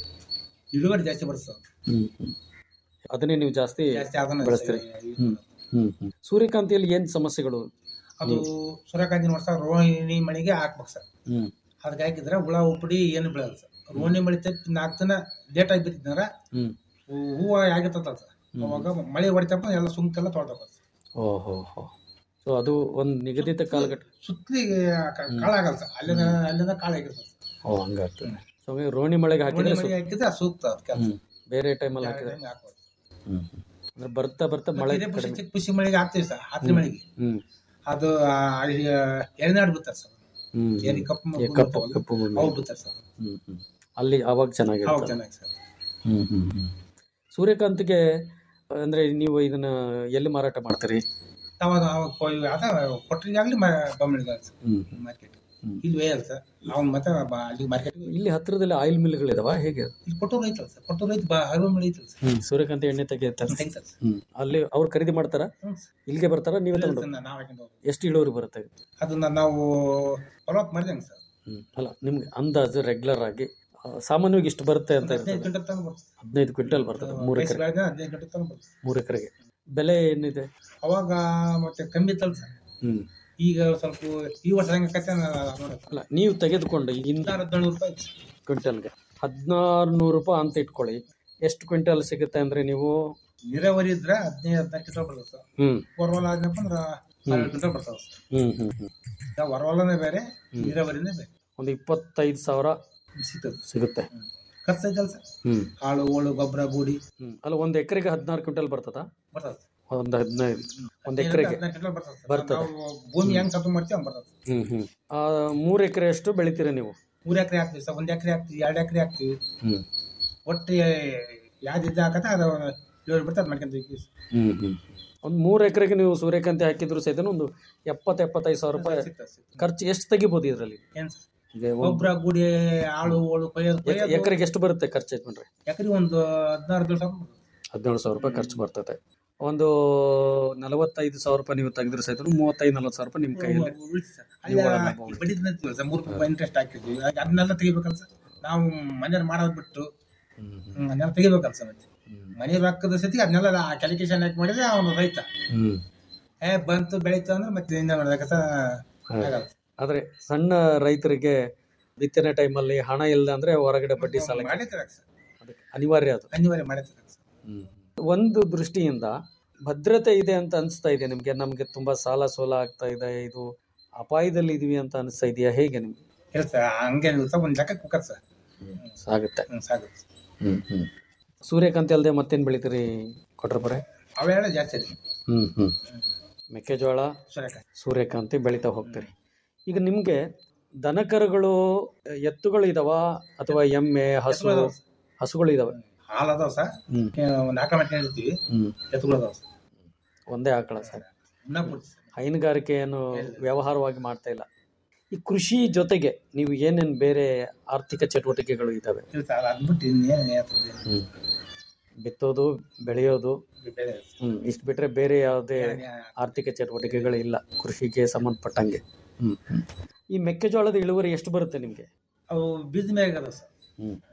ಇಳುವರಿ ಜಾಸ್ತಿ ಬರುತ್ತೆ ಸರ್ ಹ್ಮ್ ಹ್ಮ್. ಅದನ್ನೇ ನೀವು ಜಾಸ್ತಿ ಜಾಸ್ತಿ ಅದನ್ನ ಬೆಳೆಸ್ತೀರಿ ಹ್ಮ್ ಹ್ಮ್ ಹ್ಮ್ ಸೂರ್ಯಕಾಂತಿಯಲ್ಲಿ ಏನ್ ಸಮಸ್ಯೆಗಳು ಅದು ಸೂರ್ಯಕಾಂತಿ ವರ್ಷ ರೋಹಿಣಿ ಮಳೆಗೆ ಹಾಕ್ಬೇಕು ಸರ್ ಹ್ಮ್ ಅದಕ್ಕೆ ಹಾಕಿದ್ರೆ ಹುಳ ಉಪ್ಪಡಿ ಏನು ಬೆಳೆಯಲ್ಲ ಸರ್ ರೋಹಿಣಿ ಮಳೆ ತಪ್ಪಿ ನಾಲ್ಕು ದಿನ ಲೇಟ್ ಆಗಿ ಬಿತ್ತಿದ್ರೆ ಹ್ಮ್ ಹೂವು ಆಗಿರ್ತದ ಸರ್ ಅವಾಗ ಮಳೆ ಹೊಡಿತಪ್ಪ ಎಲ್ಲ ಸುಂಕೆಲ್ಲ ತೊಳ್ದಪ್ಪ ಓಹೋ ಹೋ ಸೊ ಅದು ಒಂದು ನಿಗದಿತ ಕಾಲಘಟ್ಟ ಸುತ್ತಲಿಗೆ ಕಾಳಾಗಲ್ಲ ಸರ್ ಅಲ್ಲಿಂದ ಅಲ್ಲಿಂದ ಕಾಳಾಗಿರ್ತದೆ ಸರ್ ಓ ಹಂಗಾಗ್ತದೆ ಸೊ ಹಂಗಾಗಿ ರೋಹಿಣಿ ಮಳೆಗೆ ರೋಹಿಣಿ ಹಾಕಿದ್ರೆ ಮಳೆ ಹಾಕಿದ್ರೆ ಅದು ಸೂಕ್ತ ಅದು ಕೆಲಸ ಹ್ಮ್ ಬೇರೆ ಟೈಮಲ್ಲಿ ಹಾಕಿದ್ರೆ ಹ್ಮ್ ಹ್ಮ್. ಅಂದ್ರೆ ಬರ್ತಾ ಬರ್ತಾ ಮಳೆ ಹಿರೇ ಪುಷಿ ಕಡಿಮೆ ಚಿಕ್ಕ ಪುಷಿ ಮಳೆಗೆ ಹಾಕ್ತೀವಿ ಸರ್ ಹತ್ತಿ ಮಳೆಗೆ ಹ್ಮ್ ಅದು ಆ, ಅಲ್ಲಿ ಎರೆನಾಡು ಬಿಡ್ತಾರೆ ಸರ್ ಹ್ಮ್ ಏರಿ ಕಪ್ಪು ಏ, ಭೂಮಿ ಕಪ್ಪು ಇರ್ತಾವಲ್ಲ, ಕಪ್ಪು ಭೂಮಿ ಅವು ಬಿಡ್ತಾರೆ ಸರ್ ಹ್ಮ್ ಹ್ಮ್ ಅಲ್ಲಿ ಅವಾಗ ಅವಾಗ ಚೆನ್ನಾಗಿರುತ್ತೆ ಚೆನ್ನಾಗಿ ಸರ್ ಹ್ಮ್ ಹ್ಮ್ ಹ್ಮ್ ಸೂರ್ಯಕಾಂತಿಗೆ ಅಂದ್ರೆ ನೀವು ಇದನ್ನ ಎಲ್ಲಿ ಮಾರಾಟ ಮಾಡ್ತೀರಿ ಅವಾಗ ಅವಾಗ ಕೊಯ್- ಅದ ಕೊಟ್ಟರಿಗಾಗ್ಲಿ ಬೊಮ್ಮಳಿಗೆ ಸರ್ ಹ್ಮ್ ಮಾರ್ಕೆಟ್ ಹ್ಮ್. ಇಲ್ಲಿ ವೇಯಲ್ಲ ಸರ್ ಅವ್ನು ಮತ್ತೆ ಬ- ಅಲ್ಲಿ ಮಾರ್ಕೆಟ್ ಇಲ್ಲಿ ಹತ್ತಿರದಲ್ಲಿ ಆಯಿಲ್ ಮಿಲ್ಗಳಿದಾವ ಹೇಗೆ ಇಲ್ಲಿ ಕೊಟ್ಟೂರು ಐತಲ್ಲ ಸರ್ ಕೊಟ್ಟೂರು ಐತಿ ಬಾ ಹರಿವ ಮಳೆ ಐತಲ್ಲ ಸರ್ ಹ್ಮ್ ಸೂರ್ಯಕಾಂತಿ ಎಣ್ಣೆ ತೆಗಿತಾರೆ ತೆಗಿತಾರೆ ಸರ್ ಹ್ಮ್ ಅಲ್ಲಿ ಅವ್ರು ಖರೀದಿ ಮಾಡ್ತಾರ ಹ್ಞೂ ಸರ್ ಇಲ್ಲಿಗೆ ಬರ್ತಾರ ನೀವೇ ತಗೊಂಡು ಇದನ್ನ ನಾವು ಹಾಕೊಂಡು ಹೋಗೋದು. ಎಷ್ಟು ಇಳುವರಿ ಬರುತ್ತೆ ಅದನ್ನ ನಾವು ಫಾಲೋಅಪ್ ಮಾಡಿದಂಗೆ ಸರ್ ಹ್ಮ್ ಅಲ್ಲ ನಿಮ್ಗೆ ಅಂದಾಜು ರೆಗ್ಯುಲರ್ ಆಗಿ ಆ, ಸಾಮಾನ್ಯವಾಗಿ ಇಷ್ಟು ಬರುತ್ತೆ ಅಂತ ಹದಿನೈದು ಇರ್ತದೆ ಗಂಟೆ ತನಕ ಬರ್ತದೆ ಹದಿನೈದು ಕ್ವಿಂಟಲ್ ಬರ್ತದೆ ಮೂರು ಬೇಸಿಗೆ ಎಕರೆ ಬೆಳೆದ ಹದಿನೈದು ಗಂಟೆ ತನಕ ಬರ್ತದೆ ಮೂರು ಎಕರೆಗೆ ಬೆಲೆ ಏನಿದೆ ಅವಾಗ ಮತ್ತೆ ಕಮ್ಮಿ ಇತ್ತಲ್ಲ ಸರ್ ಹ್ಮ್ ಈಗ ಸ್ವಲ್ಪ ಈ ವರ್ಷ ಹೆಂಗೆ ಕತೆ ನೋಡಕ್ಕೆ ಅಲ್ಲ ನೀವು ತೆಗೆದುಕೊಂಡು ಇಂದ ಹದಿನಾರು ಹದಿನೇಳು ರೂಪಾಯಿ ಐತಿ ಸರ್. ಕ್ವಿಂಟಲ್ಗೆ ಹದಿನಾರು ನೂರು ರೂಪಾಯಿ ಅಂತ ಇಟ್ಕೊಳ್ಳಿ ಎಷ್ಟು ಕ್ವಿಂಟಲ್ ಸಿಗುತ್ತೆ ಅಂದ್ರೆ ನೀವು ನೀರಾವರಿ ಇದ್ರೆ ಹದಿನೈದು ಹದಿನಾಲ್ಕು ಕ್ವಿಂಟಲ್ ಬರ್ತದೆ ಸರ್ ಹ್ಮ್ ಹೊರವಲ ಆದ್ನಪ್ಪ ಅಂದ್ರೆ ಹನ್ನೆರಡು ಕ್ವಿಂಟಲ್ ಬರ್ತದೆ ಸರ್ ಹ್ಮ್ ಹ್ಮ್ ಹ್ಮ್ ಈಗ ಹೊರವಲನೇ ಬೇರೆ ನೀರಾವರಿನೇ ಬೇರೆ ಒಂದು ಇಪ್ಪತ್ತೈದು ಸಾವಿರ ಸಿಗ್ತದೆ ಸಿಗುತ್ತೆ ಖರ್ಚು ಐತಲ್ಲ ಸರ್ ಹ್ಮ್ ಹಾಳು ಓಳು ಗೊಬ್ಬರ ಬೂಡಿ ಹ್ಮ್ ಅಲ್ಲ ಒಂದು ಎಕರೆಗೆ ಹದಿನಾರು ಕ್ವಿಂಟಲ್ ಬರ್ತದ ಬರ್ತದೆ ಸರ್. ಒಂದು ಹದಿನೈದು ಒಂದು ಹದಿನೈದು ಎಕರೆಗೆ ಹದಿನಾಲ್ಕು ಕ್ವಿಂಟಲ್ ಬರ್ತದೆ ಸರ್. ಬರ್ತದೆ. ನಾವು ಭೂಮಿ ಹೆಂಗ್ ಸತು ಮಾಡ್ತೀವಿ ಹಂಗ್ ಬರ್ತದೆ ಹ್ಮ್ ಹ್ಮ್ ಆ ಮೂರು ಎಕರೆ ಅಷ್ಟು ಬೆಳಿತೀರ ನೀವು ಮೂರು ಎಕರೆ ಹಾಕ್ತೀವಿ ಸರ್ ಒಂದ್ ಎಕರೆ ಹಾಕ್ತೀವಿ ಎರಡು ಎಕರೆ ಹಾಕ್ತೀವಿ ಹ್ಮ್ ಒಟ್ಟು ಯಾವ್ದು ಇದ್ದ ಹಾಕತ್ತ ಅದು ಇಳುವರಿ ಬರ್ತದೆ ಮಾಡ್ಕೊಂತ ಹೋಗ್ತೀವಿ ಸರ್. ಹ್ಮ್ ಹ್ಮ್ ಒಂದು ಮೂರು ಎಕರೆಗೆ ನೀವು ಸೂರ್ಯಕಾಂತಿ ಹಾಕಿದ್ರು ಸಹಿತ ಒಂದು ಎಪ್ಪತ್ತು ಎಪ್ಪತ್ತೈದು ಸಾವಿರ ರೂಪಾಯಿ ಸಿಗ್ತದೆ ಸಿಗ್ತದೆ. ಖರ್ಚು ಎಷ್ಟು ತೆಗಿಬೋದು ಇದರಲ್ಲಿ ಏನ್ ಸರ್? ಈಗ ಒಂದು ಗೊಬ್ಬರ ಗುಡಿ ಆಳು ಓಳು ಕೊಯ್ಯೋದು ಕೊಯ್ಯೋದು ಎಕರೆಗೆ ಎಷ್ಟು ಬರುತ್ತೆ ಖರ್ಚು ಯಜಮಾನ್ರೆ ಎಕರೆ ಒಂದು ಹದಿನಾರು ದಿವಸ ಹದಿನೇಳು ಸಾವಿರ ರೂಪಾಯಿ ಖರ್ಚು ಬರ್ತದೆ ಒಂದು ನಲವತ್ತೈದು ಸಾವಿರ ರೂಪಾಯಿ ನೀವು ತೆಗೆದ್ರೆ ಸಹಿತ ಮೂವತ್ತೈದು ನಲವತ್ತು ಸಾವಿರ ರೂಪಾಯಿ ನಿಮ್ಮ ಕೈಯಲ್ಲಿ ಅಲ್ಲಿ ನಿವ್ವಳ ಲಾಭ ಉಳಿತು. ಬಡ್ಡಿ ತಿಂತೀವಲ್ಲ ಸರ್ ಮೂರು ರೂಪಾಯಿ ಇಂಟ್ರೆಸ್ಟ್ ಹಾಕಿದ್ವಿ ಆಗ ಅದನ್ನೆಲ್ಲ ತೆಗಿಬೇಕಲ್ಲ ಸರ್ ನಾವು ಮನೆಯವ್ರು ಮಾಡೋದು ಬಿಟ್ಟು ಹ್ಮ್, ಅದನ್ನೆಲ್ಲ ತೆಗಿಬೇಕಲ್ಲ ಸರ್ ಮತ್ತೆ ಮನೆ ರೊಕ್ಕದ ಸತಿ ಅದನ್ನೆಲ್ಲ ಕ್ಯಾಲ್ಕುಲೇಷನ್ ಹಾಕಿ ಮಾಡಿದ್ರೆ ಅವನು ರೈತ ಹ್ಮ್ ಏ ಬಂತು ಬೆಳೀತು ಅಂದ್ರೆ ಮತ್ತೆ ಇಂದ ಮಾಡ್ಬೇಕಂತ ಆಗಲ್ಲ ಆದ್ರೆ ಸಣ್ಣ ರೈತರಿಗೆ ಬಿತ್ತನೆ ಟೈಮಲ್ಲಿ ಹಣ ಇಲ್ಲ ಅಂದ್ರೆ ಹೊರಗಡೆ ಬಡ್ಡಿ ಸಾಲ ಮಾಡಿರ್ತಾರೆ ಸರ್ ಅದಕ್ಕೆ ಅನಿವಾರ್ಯ ಅದು ಅನಿವಾರ್ಯ ಮಾಡಿರ್ತಾರೆ ಸರ್ ಒಂದು ದೃಷ್ಟಿಯಿಂದ ಭದ್ರತೆ ಇದೆ ಅಂತ ಅನಿಸ್ತಾ ಇದೆ ನಿಮ್ಗೆ ನಮ್ಗೆ ತುಂಬಾ ಸಾಲ ಸೋಲ ಆಗ್ತಾ ಇದೆ ಇದು ಅಪಾಯದಲ್ಲಿ ಇದೀವಿ ಅಂತ ಅನಿಸ್ತಾ ಇದೆಯಾ ಹೇಗೆ ನಿಮ್ಗೆ ಇಲ್ಲ ಸರ್ ಹಂಗೇನಿಲ್ಲ ಸರ್ ಒಂದು ಲೆಕ್ಕ ಕುಕ್ಕರ್ ಸರ್ ಸಾಗುತ್ತೆ ಹ್ಞೂ ಸಾಗುತ್ತೆ ಹ್ಮ್ ಹ್ಮ್ ಸೂರ್ಯಕಾಂತಿ ಅಲ್ಲದೆ ಮತ್ತೇನ್ ಬೆಳಿತೀರಿ ಕೊಟ್ರಪುರೆ ಅವೆಲ್ಲ ಜಾಸ್ತಿ ಇದೆ ಹ್ಮ್ ಹ್ಮ್ ಮೆಕ್ಕೆಜೋಳ ಸೂರ್ಯಕಾಂತಿ ಸೂರ್ಯಕಾಂತಿ ಬೆಳಿತಾ ಹೋಗ್ತೀರಿ ಈಗ ನಿಮ್ಗೆ ದನಕರುಗಳು ಎತ್ತುಗಳು ಇದಾವ ಅಥವಾ ಎಮ್ಮೆ ಹಸು ಎತ್ತುಗಳು ಇದಾವೆ. ಹಸುಗಳು ಇದಾವೆ ಹಾಲು ಅದಾವ ಸರ್ ಹ್ಮ್ ಒಂದು ಆಕಳ ಮಾಡ್ಕೊಂಡಿರ್ತೀವಿ ಹ್ಮ್ ಎತ್ತುಗಳು ಅದಾವ ಸರ್ ಒಂದೇ ಆಕಳ ಸರ್ ಇನ್ನ ಪೂರ್ತಿ ಸರ್. ಹೈನುಗಾರಿಕೆಯನ್ನು ವ್ಯವಹಾರವಾಗಿ ಮಾಡ್ತಾ ಇಲ್ಲ ಈ ಕೃಷಿ ಜೊತೆಗೆ ನೀವು ಏನೇನು ಬೇರೆ ಆರ್ಥಿಕ ಚಟುವಟಿಕೆಗಳು ಇದಾವೆ ಇಲ್ಲ ಸರ್ ಅದು ಬಿಟ್ಟು ಇನ್ನೇನು ಏನಾಗ್ತದೆ ಹ್ಮ್ ಬಿತ್ತೋದು ಬೆಳೆಯೋದು ಬೆಳೆ ಹ್ಮ್ ಇಷ್ಟು ಬಿಟ್ರೆ ಬೇರೆ ಯಾವುದೇ ಆರ್ಥಿಕ ಚಟುವಟಿಕೆಗಳು ಇಲ್ಲ ಕೃಷಿಗೆ ಸಂಬಂಧಪಟ್ಟಂಗೆ ಹ್ಮ್ ಹ್ಮ್. ಈ ಮೆಕ್ಕೆಜೋಳದ ಇಳುವರಿ ಎಷ್ಟು ಬರುತ್ತೆ ನಿಮ್ಗೆ ಅವು ಬೀಜ ಮ್ಯಾಗ ಅದಾವ ಸರ್ ಹ್ಮ್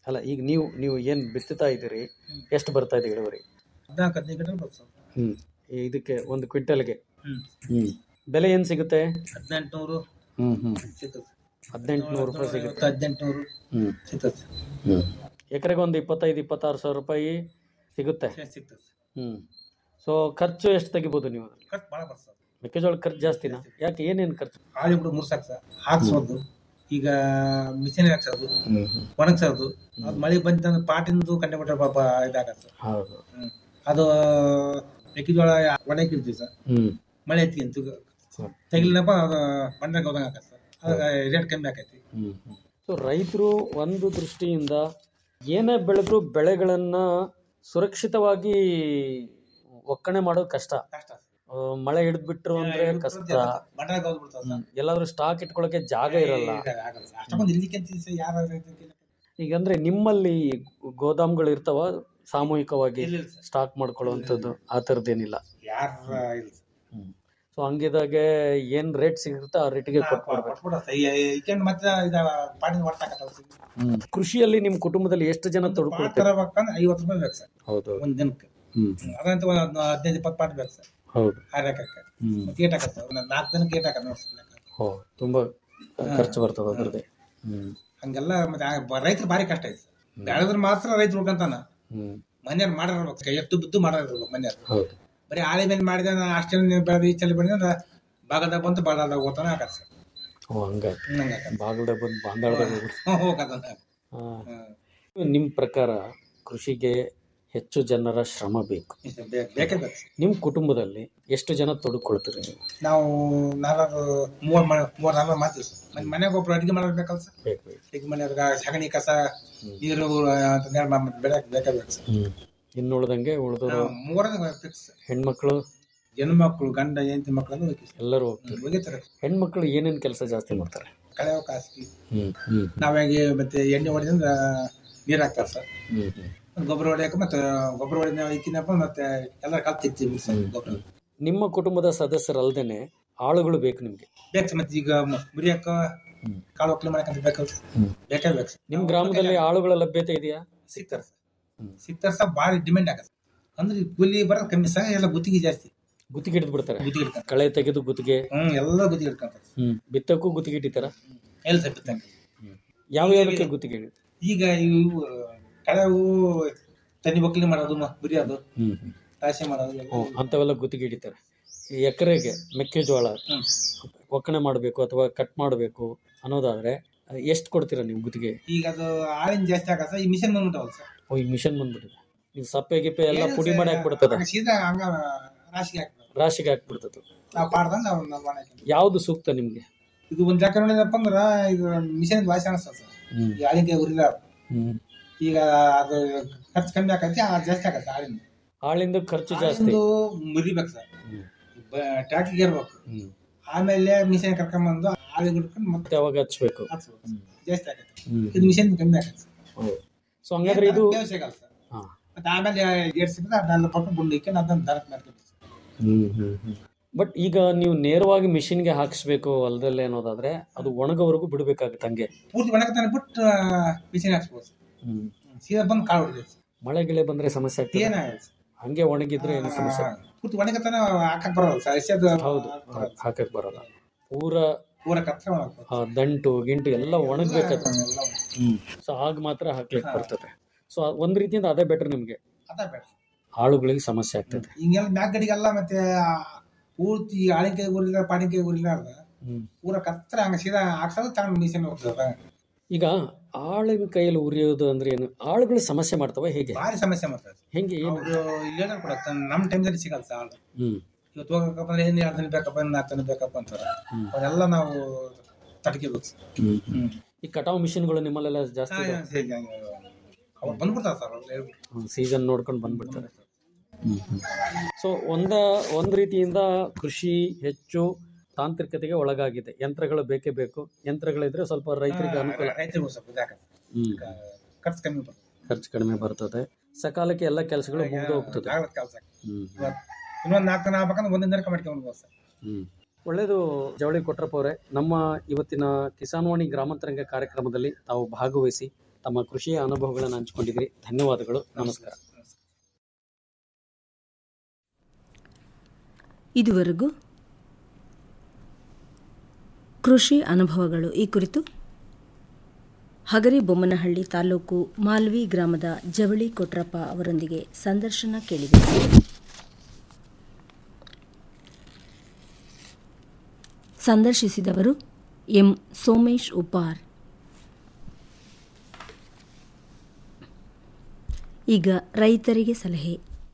ಅಲ್ಲ ಈಗ ನೀವು ನೀವು ಏನು ಬಿತ್ತುತ್ತಾ ಇದ್ದೀರಿ ಎಷ್ಟು ಬರ್ತಾ ಇದೆ ಇಳುವರಿ ಹದಿನಾಲ್ಕು ಹದಿನೈದು ಗಂಟೆ ಬರ್ತದೆ ಸರ್ ಹ್ಞೂ ಇದಕ್ಕೆ ಒಂದು ಕ್ವಿಂಟಲ್ಗೆ ಹ್ಮ್ ಹ್ಞೂ ಬೆಲೆ ಏನು ಸಿಗುತ್ತೆ ಹದಿನೆಂಟುನೂರು ಹ್ಞೂ ಹ್ಞೂ ಸಿಗ್ತದೆ ಹದಿನೆಂಟುನೂರು ರೂಪಾಯಿ ಸಿಗುತ್ತೆ ಹದಿನೆಂಟುನೂರು ಹ್ಞೂ ಸಿಗ್ತದೆ ಹ್ಞೂ ಎಕರೆಗೆ ಒಂದು ಇಪ್ಪತ್ತೈದು ಇಪ್ಪತ್ತಾರು ಸಾವಿರ ರೂಪಾಯಿ ಸಿಗುತ್ತೆ ಸಿಗ್ತದೆ ಹ್ಞೂ ಸೊ ಖರ್ಚು ಎಷ್ಟು ತೆಗಿಬೋದು ನೀವು ಖರ್ಚು ಭಾಳ ಬರ್ತದೆ ಮೆಕ್ಕೆಜೋಳ ಖರ್ಚು ಜಾಸ್ತಿನಾ ಯಾಕೆ ಏನೇನು ಖರ್ಚು ಆಳಿ ಬಿಡು ಮೂರು ಸಾಕು ಸರ್ ಹಾಕ್ಸೋದು ಈಗ ಮಿಷಿನ್ ಹಾಕ್ಸೋದು ಒಣಗ್ಸೋದು ಅದು ಮಳೆ ಬಂತಂದ್ರೆ ಪಾಟಿಂದು ಕಂಡೆ ಬಿಟ್ರೆ ಪಾಪ ಇದಾಗತ್ತೆ ಹೌದು ಹ್ಮ್. ಅದು ಮೆಕ್ಕೆಜೋಳ ಒಣಗಿರ್ತೀವಿ ಸರ್ ಹ್ಞೂ ಮಳೆ ಐತಿ ಅಂತ ತೆಗಿಲಿನಪ್ಪ ಅದು ಬಂದಾಗ ಹೋದಂಗೆ ಆಗತ್ತೆ ಸರ್ ಅದಾಗ ರೇಟ್ ಕಮ್ಮಿ ಆಕೈತಿ ಸೊ ರೈತರು ಒಂದು ದೃಷ್ಟಿಯಿಂದ ಏನೇ ಬೆಳೆದ್ರು ಬೆಳೆಗಳನ್ನ ಸುರಕ್ಷಿತವಾಗಿ ಒಕ್ಕಣೆ ಮಾಡೋದು ಕಷ್ಟ ಕಷ್ಟ ಆ, ಮಳೆ ಹಿಡಿದ್ಬಿಟ್ರು ಅಂದ್ರೆ ಕಷ್ಟ ಬಂಡಾಗ ಹೋಗ್ಬಿಡ್ತಾವ ಹ್ಮ್. ಎಲ್ಲಾದ್ರೂ ಸ್ಟಾಕ್ ಇಟ್ಕೊಳಕ್ಕೆ ಜಾಗ ಇರಲ್ಲ ಅಷ್ಟೊಂದು ಇರ್ಲಿಕ್ಕೆ ಯಾರು ಈಗ ಅಂದ್ರೆ ನಿಮ್ಮಲ್ಲಿ ಗೋದಾಮ್ಗಳು ಇರ್ತಾವ ಸಾಮೂಹಿಕವಾಗಿ ಇಲ್ಲ ಸರ್ ಸ್ಟಾಕ್ ಮಾಡ್ಕೊಳ್ಳುವಂಥದ್ದು ಆ ಥರದ್ದೇನಿಲ್ಲ ಯಾರ ಇಲ್ಲ ಸೊ ಹಂಗಿದಾಗೆ ಏನ್ ರೇಟ್ ಸಿಗುತ್ತೆ ಆ ರೇಟಿಗೆ ಕೊಟ್ಬಿಡ್ಬೇಕು ಕೊಟ್ಬಿಡ ಈಕೆಂಡ್ ಮತ್ತೆ ಇದ ಪಾಟಿನ ಹೊಡ್ತಾಕತ್ತವ ಕೃಷಿಯಲ್ಲಿ ನಿಮ್ ಕುಟುಂಬದಲ್ಲಿ ಎಷ್ಟು ಜನ ಪಾಟ್ ತೊಡ್ಕೊಳ್ತಾರೆ ತರಬೇಕಂದ್ರೆ ಐವತ್ತು ರೂಪಾಯಿ ಬೇಕು ಸರ್ ಹೌದು ಒಂದ್ ದಿನಕ್ಕೆ ಹ್ಮ್ ಅದಂತ ಒಂದು ಹದಿನೈದು ಇಪ್ಪತ್ತು ಪಾಟ್ ಬೇಕು ಸರ್ ಹೌದು ಹಾರಾಕಕ್ಕೆ ಹ್ಮ್ ಮತ್ತೆ ಏಟ್ ಹಾಕತ್ತೆ ಒಂದು ನಾಲ್ಕು ದಿನಕ್ಕೆ ಏಟ್ ಹಾಕತ್ತೆ ನೋಡ್ಸ್ಲಿಕ್ಕೆ ಹೋ ತುಂಬಾ ಖರ್ಚು ಬರ್ತದೆ ಅದ್ರದ್ದೇ ಹ್ಮ್ ಹಂಗೆಲ್ಲ ಮತ್ತೆ ರೈತರು ಭಾರಿ ಕಷ್ಟ ಐತೆ ಬೆಳೆದ್ರೆ ಮಾತ್ರ ರೈತರು ಉಳ್ಕಂತಾನ ಹ್ಮ್ ಮನೆಯವ್ರು ಮಾಡಿರ್ಬೇಕು ಕೈ ಎತ್ತು ಬಿದ್ದು ಮಾಡಿರ್ಬೇಕು ಮನೆಯವ್ರು ಹೌದು ಬರೀ ಆಳಿ ಮೇಲೆ ಮಾಡಿದ ಅಷ್ಟೆಲ್ಲ ಬೆಳೆದು ಈ ಚಲಿ ಬೆಳೆದ ಬಾಗದಾಗ ಬಂತು ಬಾಗದಾಗ ಹೋಗ್ತಾನ ಹಾಕತ್ತೆ ಸರ್ ಓ ಹಂಗಾಗಿ ಹ್ಮ್, ಹಂಗ್ ಹಾಕತ್ತೆ. ಬಾಗಲ್ದಾಗ ಬಂದು ಬಾಂದಾಳದಾಗ ಹ್ಮ್, ಹೋಗತ್ತಂತ. ಹಾ ಹ್ಮ್. ನಿಮ್ಮ ಪ್ರಕಾರ ಕೃಷಿಗೆ ಹೆಚ್ಚು ಜನರ ಶ್ರಮ ಬೇಕು ಇಷ್ಟು ಬೇ- ಬೇಕೇ ಬೇಕು ಸರ್. ನಿಮ್ಮ ಕುಟುಂಬದಲ್ಲಿ ಎಷ್ಟು ಜನ ತೊಡಕೊಳ್ತೀರಿ ನೀವು ನಾವು ನಾಲ್ಕು ಮೂವರ್ ಮೂವರ್ ನಾಲ್ಕು ಮಾಡ್ತೀವಿ ಸರ್ ಮತ್ತೆ ಮನೆಗೆ ಒಬ್ರು ಅಡಿಗೆ ಮಾಡೋದು ಬೇಕಲ್ಲ ಸರ್ ಬೇಕು ಬೇಕು ಅಡಿಗೆ ಮನೆಯವ್ರಿಗೆ ಸಗಣಿ ಕಸ ನೀರು ಅಂತ ಬೆಳಕ್ ಬೇಕೇ ಬೇಕು ಸರ್ ಹ್ಮ್ ಇನ್ನು ಉಳ್ದಂಗೆ ಉಳಿದವರು ಮೂವರ ಫಿಕ್ಸ್ ಹೆಣ್ಮಕ್ಳು ಹೆಣ್ಮಕ್ಳು ಗಂಡ ಹೆಂಡತಿ ಮಕ್ಕಳನ್ನು ಹೋಗಿ ಎಲ್ಲರೂ ಹೋಗ್ತಾರೆ ಹೋಗಿರ್ತಾರೆ ಹೆಣ್ಮಕ್ಳು ಏನೇನು ಕೆಲಸ ಜಾಸ್ತಿ ಮಾಡ್ತಾರೆ ಕಳೆ ಕಾಸಿಗೆ ಹ್ಮ್ ಹ್ಮ್ ನಾವಾಗಿ ಮತ್ತೆ ಎಣ್ಣೆ ಹೊಡೆದಿಂದ ನೀರು ಹಾಕ್ತಾರೆ ಸರ್ ಹ್ಮ್ ಹ್ಮ್ ಗೊಬ್ಬರ ಹೊಡೆಯಕ್ಕೆ ಮತ್ತೆ ಗೊಬ್ಬರ ಹೊಡೆದ ಇಕ್ಕಿನಪ್ಪ ಮತ್ತೆ ಎಲ್ಲ ಕಲ್ತಿರ್ತೀವಿ ಸರ್ ಗೊಬ್ಬರ ನಿಮ್ಮ ಕುಟುಂಬದ ಸದಸ್ಯರಲ್ದೇನೆ ಆಳುಗಳು ಬೇಕು ನಿಮ್ಗೆ ಬೇಕು ಸರ್ ಮತ್ತೆ ಈಗ ಮುರಿಯಕ್ಕ ಕಾಳು ಒಕ್ಕಲು ಮಾಡಕ್ಕಂತ ಬೇಕಲ್ಲ ಸರ್ ಬೇಕೇ ಬೇಕು ಸರ್ ನಿಮ್ ಗ್ರಾಮದಲ್ಲಿ ಆಳುಗಳ ಲಭ್ಯತೆ ಇದೆಯಾ ಸಿಗ್ತಾರೆ ಸರ್ ಸಿಗ್ತಾರೆ ಸರ್ ಭಾರಿ ಡಿಮ್ಯಾಂಡ್ ಆಗತ್ತೆ ಅಂದ್ರೆ ಈ ಕೂಲಿ ಬರೋದು ಕಮ್ಮಿ ಸರ್ ಎಲ್ಲ ಗುತ್ತಿಗೆ ಜಾಸ್ತಿ ಗುತ್ತಿಗೆ ಹಿಡಿದು ಬಿಡ್ತಾರೆ ಗುತ್ತಿಗೆ ಹಿಡ್ಕೊಂತಾರೆ ಕಳೆ ತೆಗೆದು ಗುತ್ತಿಗೆ ಹ್ಮ್ ಎಲ್ಲ ಗುತ್ತಿಗೆ ಹಿಡ್ಕೊಂತಾರೆ ಹ್ಮ್ ಬಿತ್ತಕ್ಕೂ ಗುತ್ತಿಗೆ ಹಿಡಿತಾರ ಎಲ್ಲಿ ಸರ್ ಬಿತ್ತಂಗೆ ಯಾವ ಯಾವಕ್ಕೆ ಗುತ್ತಿಗೆ ಹಿಡಿ ಈಗ ಇವು ಕಳೆವು ತನಿ ಒಕ್ಕಲಿ ಮಾಡೋದು ಮ- ಬಿರಿಯೋದು ಹ್ಮ್ ಹ್ಮ್ ರಾಶಿ ಮಾಡೋದು ಎಲ್ಲ. ಹ್ಮ್, ಅಂಥವೆಲ್ಲ ಗುತ್ತಿಗೆ ಹಿಡಿತಾರೆ ಈ ಎಕರೆಗೆ ಮೆಕ್ಕೆಜೋಳ ಹ್ಮ್. ಒಕ್ಕಣೆ ಮಾಡಬೇಕು ಅಥವಾ ಕಟ್ ಮಾಡಬೇಕು ಅನ್ನೋದಾದ್ರೆ ಎಷ್ಟು ಕೊಡ್ತೀರಾ ನೀವು ಗುತ್ತಿಗೆ ಈಗ ಅದು ಆಳಿನ ಜಾಸ್ತಿ ಆಗತ್ತ ಈ ಮಿಷನ್ ಬಂದ್ಬಿಟ್ಟವಲ್ಲ ಸರ್ ಓ ಈ ಮಿಷನ್ ಬಂದ್ಬಿಟ್ಟಿದೆ ನೀವು ಸಪ್ಪೆ ಗಿಪ್ಪೆ ಎಲ್ಲ ಪುಡಿ ಮಾಡಿ ಹಾಕ್ಬಿಡ್ತದ ಹಂಗ ಸೀದಾ ಹಂಗ ರಾಶಿಗೆ ಹಾಕ್ಬೇಕು ರಾಶಿಗೆ ಹಾಕ್ಬಿಡ್ತದ ನಾವು ಪಾಡ್ದಂಗ ನಾವು ನಾವು ಮಾಡಕ್ಕೆ ಯಾವ್ದು ಸೂಕ್ತ ನಿಮ್ಗೆ ಇದು ಒಂದ್ ಜಾಕ ನೋಡಿದಪ್ಪ ಅಂದ್ರ ಇದು ಮಿಷನ್ ವಾಸಿ ಅನಿಸ್ತದ ಸರ್ ಹ್ಮ್ ಈ ಆಳಿನ ಕೈ ಉರಿಲ್ಲ ಹ್ಮ್ ಈಗ ಅದು ಖರ್ಚು ಕಮ್ಮಿ ಆಕತಿ ಆ ಜಾಸ್ತಿ ಆಗತ್ತೆ ಆಳಿಂದ ಆಳಿಂದ ಖರ್ಚು ಜಾಸ್ತಿ ಆಳಿಂದು ಮುರಿಬೇಕು ಸರ್ ಹ್ಮ್. ಟ್ಯಾಕ್ಟಿಗೆ ಇರ್ಬೇಕು ಹ್ಮ್ ಆಮೇಲೆ ಮಿಷನ್ ಕರ್ಕೊಂಬಂದು ಆಳಿಗೆ ಹಿಡ್ಕೊಂಡು ಮತ್ತೆ ಮತ್ತೆ ಅವಾಗ ಹಚ್ಬೇಕು ಹಾಕ್ಸ್ಬೇಕು ಸರ್. ಜಾಸ್ತಿ ಆಗತ್ತೆ ಹ್ಮ್ ಇದು ಮಿಷನ್ ಕಮ್ಮಿ ಆಗತ್ತೆ ಸರ್. ಹೌದು ಸೊ ಹಂಗಾದ್ರೆ ಇದು ಬೇವ್ ಸಿಗಲ್ಲ ಸರ್ ಹಾ ಮತ್ತೆ ಆಮೇಲೆ ಗೇಟ್ ಸಿಗುತ್ತೆ ಅದನ್ನೆಲ್ಲ ಪಕ್ಕ ಗುಂಡು ಇಕ್ಕೊಂಡು ಅದನ್ನ ದರಕ್ಕೆ ಮಾಡ್ತೀವಿ ಹ್ಮ್ ಹ್ಮ್ ಹ್ಮ್ ಬಟ್ ಈಗ ನೀವು ನೇರವಾಗಿ ಮಿಷಿನ್ಗೆ ಹಾಕಿಸ್ಬೇಕು ಹೊಲದಲ್ಲೇ ಅನ್ನೋದಾದ್ರೆ ಅದು ಒಣಗೋವರೆಗೂ ಬಿಡ್ಬೇಕಾಗುತ್ತೆ ಹಂಗೆ ಪೂರ್ತಿ ಒಣಗತಾನೆ ಬಿಟ್ಟು ಮಿಷಿನ್ ಹಾಕ್ಸ್ಬೋದು ಸರ್. ಹ್ಮ್ ಸೀದಾ ಬಂದು ಕಾಳು ಹೊಡಿತೀವಿ ಸರ್. ಮಳೆ ಗಿಳೆ ಬಂದ್ರೆ ಸಮಸ್ಯೆ ಆಗ್ತದೆ ಏನಾಗಲ್ಲ ಸರ್. ಹಂಗೆ ಒಣಗಿದ್ರೆ ಏನು ಸಮಸ್ಯೆ ಆ, ಪೂರ್ತಿ ಒಣಗತಾನೆ ಹಾಕಕ್ ಬರೋಲ್ಲ ಸರ್ ಹಸಿದು ಹೌದು ಹಾ- ಹಾಕಕ್ ಬರಲ್ಲ ಪೂರ ಪೂರ ಕತ್ರ ಒಣಗ್ತದೆ ಆ ದಂಟು ಗಿಂಟು ಎಲ್ಲ ಒಣಗ್ಬೇಕಾದ್ರೆ ಎಲ್ಲ ಹ್ಮ್ ಸೊ ಆಗ ಮಾತ್ರ ಹಾಕ್ಲಿಕ್ಕೆ ಬರ್ತದೆ ಸೊ ಒಂದ್ ರೀತಿಯಿಂದ ಅದೇ ಬೆಟರ್ ನಿಮ್ಗೆ ಅದ ಬೇಡ ಆಳುಗಳಿಗೆ ಸಮಸ್ಯೆ ಆಗ್ತದೆ ಹಿಂಗೆಲ್ಲ ಮ್ಯಾಕ್ ಗಡಿಗೆಲ್ಲ ಮತ್ತೆ ಆ ಪೂರ್ತಿ ಆಳಿಕೆ ಊರಿಲ್ಲ ಪಾಣಿಕೆ ಊರಿಲ್ಲ ಹ್ಮ್ ಪೂರ ಕತ್ರ ಹಂಗ ಸೀದಾ ಹಾಕ್ಸೋದು ತಗೊಂಡು ಮಿಷನ್ ಹೋಗ್ತದ ಈಗ ಆಳಿನ ಕೈಯಲ್ಲಿ ಉರಿಯೋದು ಅಂದ್ರೆ ಏನು ಆಳುಗಳು ಸಮಸ್ಯೆ ಮಾಡ್ತವ ಹೇಗೆ ಭಾರಿ ಸಮಸ್ಯೆ ಮಾಡ್ತದೆ ಹೆಂಗೆ ಏನು ಅವರು ಹೇಳ ಕೊಡತ್ತ ನಮ್ಮ ಟೈಮ್ದಲ್ಲಿ ಸಿಗಲ್ಲ ಸರ್ ಆಳು ಹ್ಮ್ ಇವತ್ತು ಹೋಗಕ್ಕಪ್ಪ ಅಂದ್ರೆ ಏನು ಎರಡು ದಿನ ಬೇಕಪ್ಪ ಇನ್ನು ನಾಲ್ಕು ದಿನ ಬೇಕಪ್ಪ ಅಂತಾರೆ ಹ್ಮ್. ಅವನ್ನೆಲ್ಲ ನಾವು ತಡ್ಕಿಬೇಕು ಸರ್ ಹ್ಮ್ ಹ್ಮ್ ಈ ಕಟಾವು ಮಿಷಿನ್ಗಳು ನಿಮ್ಮಲ್ಲೆಲ್ಲ ಜಾಸ್ತಿ ಅವ್ರು ಬಂದ್ಬಿಡ್ತಾರೆ ಸರ್ ಅವ್ರು ಹೇಳ್ಬಿಟ್ಟು ಸೀಸನ್ ನೋಡ್ಕೊಂಡು ಬಂದ್ಬಿಡ್ತಾರೆ ಸೊ ಒಂದ ಒಂದ್ ರೀತಿಯಿಂದ ಕೃಷಿ ಹೆಚ್ಚು ತಾಂತ್ರಿಕತೆಗೆ ಒಳಗಾಗಿದೆ ಯಂತ್ರಗಳು ಬೇಕೇ ಬೇಕು ಯಂತ್ರಗಳಿದ್ರೆ ಸ್ವಲ್ಪ ರೈತರಿಗೆ ಅನುಕೂಲ ರೈತರಿಗೂ ಸ್ವಲ್ಪ ಇದಾಗತ್ತೆ ಹ್ಮ್ ಖರ್ಚು ಕಮ್ಮಿ ಬರ್ತದೆ ಖರ್ಚು ಕಡಿಮೆ ಬರ್ತದೆ ಸಕಾಲಕ್ಕೆ ಎಲ್ಲ ಕೆಲಸಗಳು ಮುಗ್ದು ಹೋಗ್ತದೆ ಆಗತ್ತೆ ಕೆಲಸ ಹ್ಮ್ ಇವತ್ತು ಇನ್ನೊಂದು ನಾಲ್ಕು ದಿನ ಆಗ್ಬೇಕಂದ್ರೆ ಒಂದಿನ ದಿನಕ್ಕೆ ಮಾಡ್ಕೊಂಡ್ಬೋದು ಸರ್ ಹ್ಮ್ ಒಳ್ಳೆಯದು ಜವಳಿ ಕೊಟ್ರಪ್ಪ ಅವರೇ ನಮ್ಮ ಇವತ್ತಿನ ಕಿಸಾನ್ವಾಣಿ ಗ್ರಾಮಾಂತರಂಗ ಕಾರ್ಯಕ್ರಮದಲ್ಲಿ ತಾವು ಭಾಗವಹಿಸಿ ತಮ್ಮ ಕೃಷಿಯ ಅನುಭವಗಳನ್ನು ಹಂಚಿಕೊಂಡಿದ್ರಿ ಧನ್ಯವಾದಗಳು ನಮಸ್ಕಾರ ಇದುವರೆಗೂ ಕೃಷಿ ಅನುಭವಗಳು ಈ ಕುರಿತು ಹಗರಿಬೊಮ್ಮನಹಳ್ಳಿ ತಾಲೂಕು ಮಾಲ್ವಿ ಗ್ರಾಮದ ಜವಳಿ ಕೊಟ್ರಪ್ಪ ಅವರೊಂದಿಗೆ ಸಂದರ್ಶನ ಕೇಳಿದೆ ಸಂದರ್ಶಿಸಿದವರು ಎಂ ಸೋಮೇಶ್ ಉಪಾರ್ ಈಗ ರೈತರಿಗೆ ಸಲಹೆ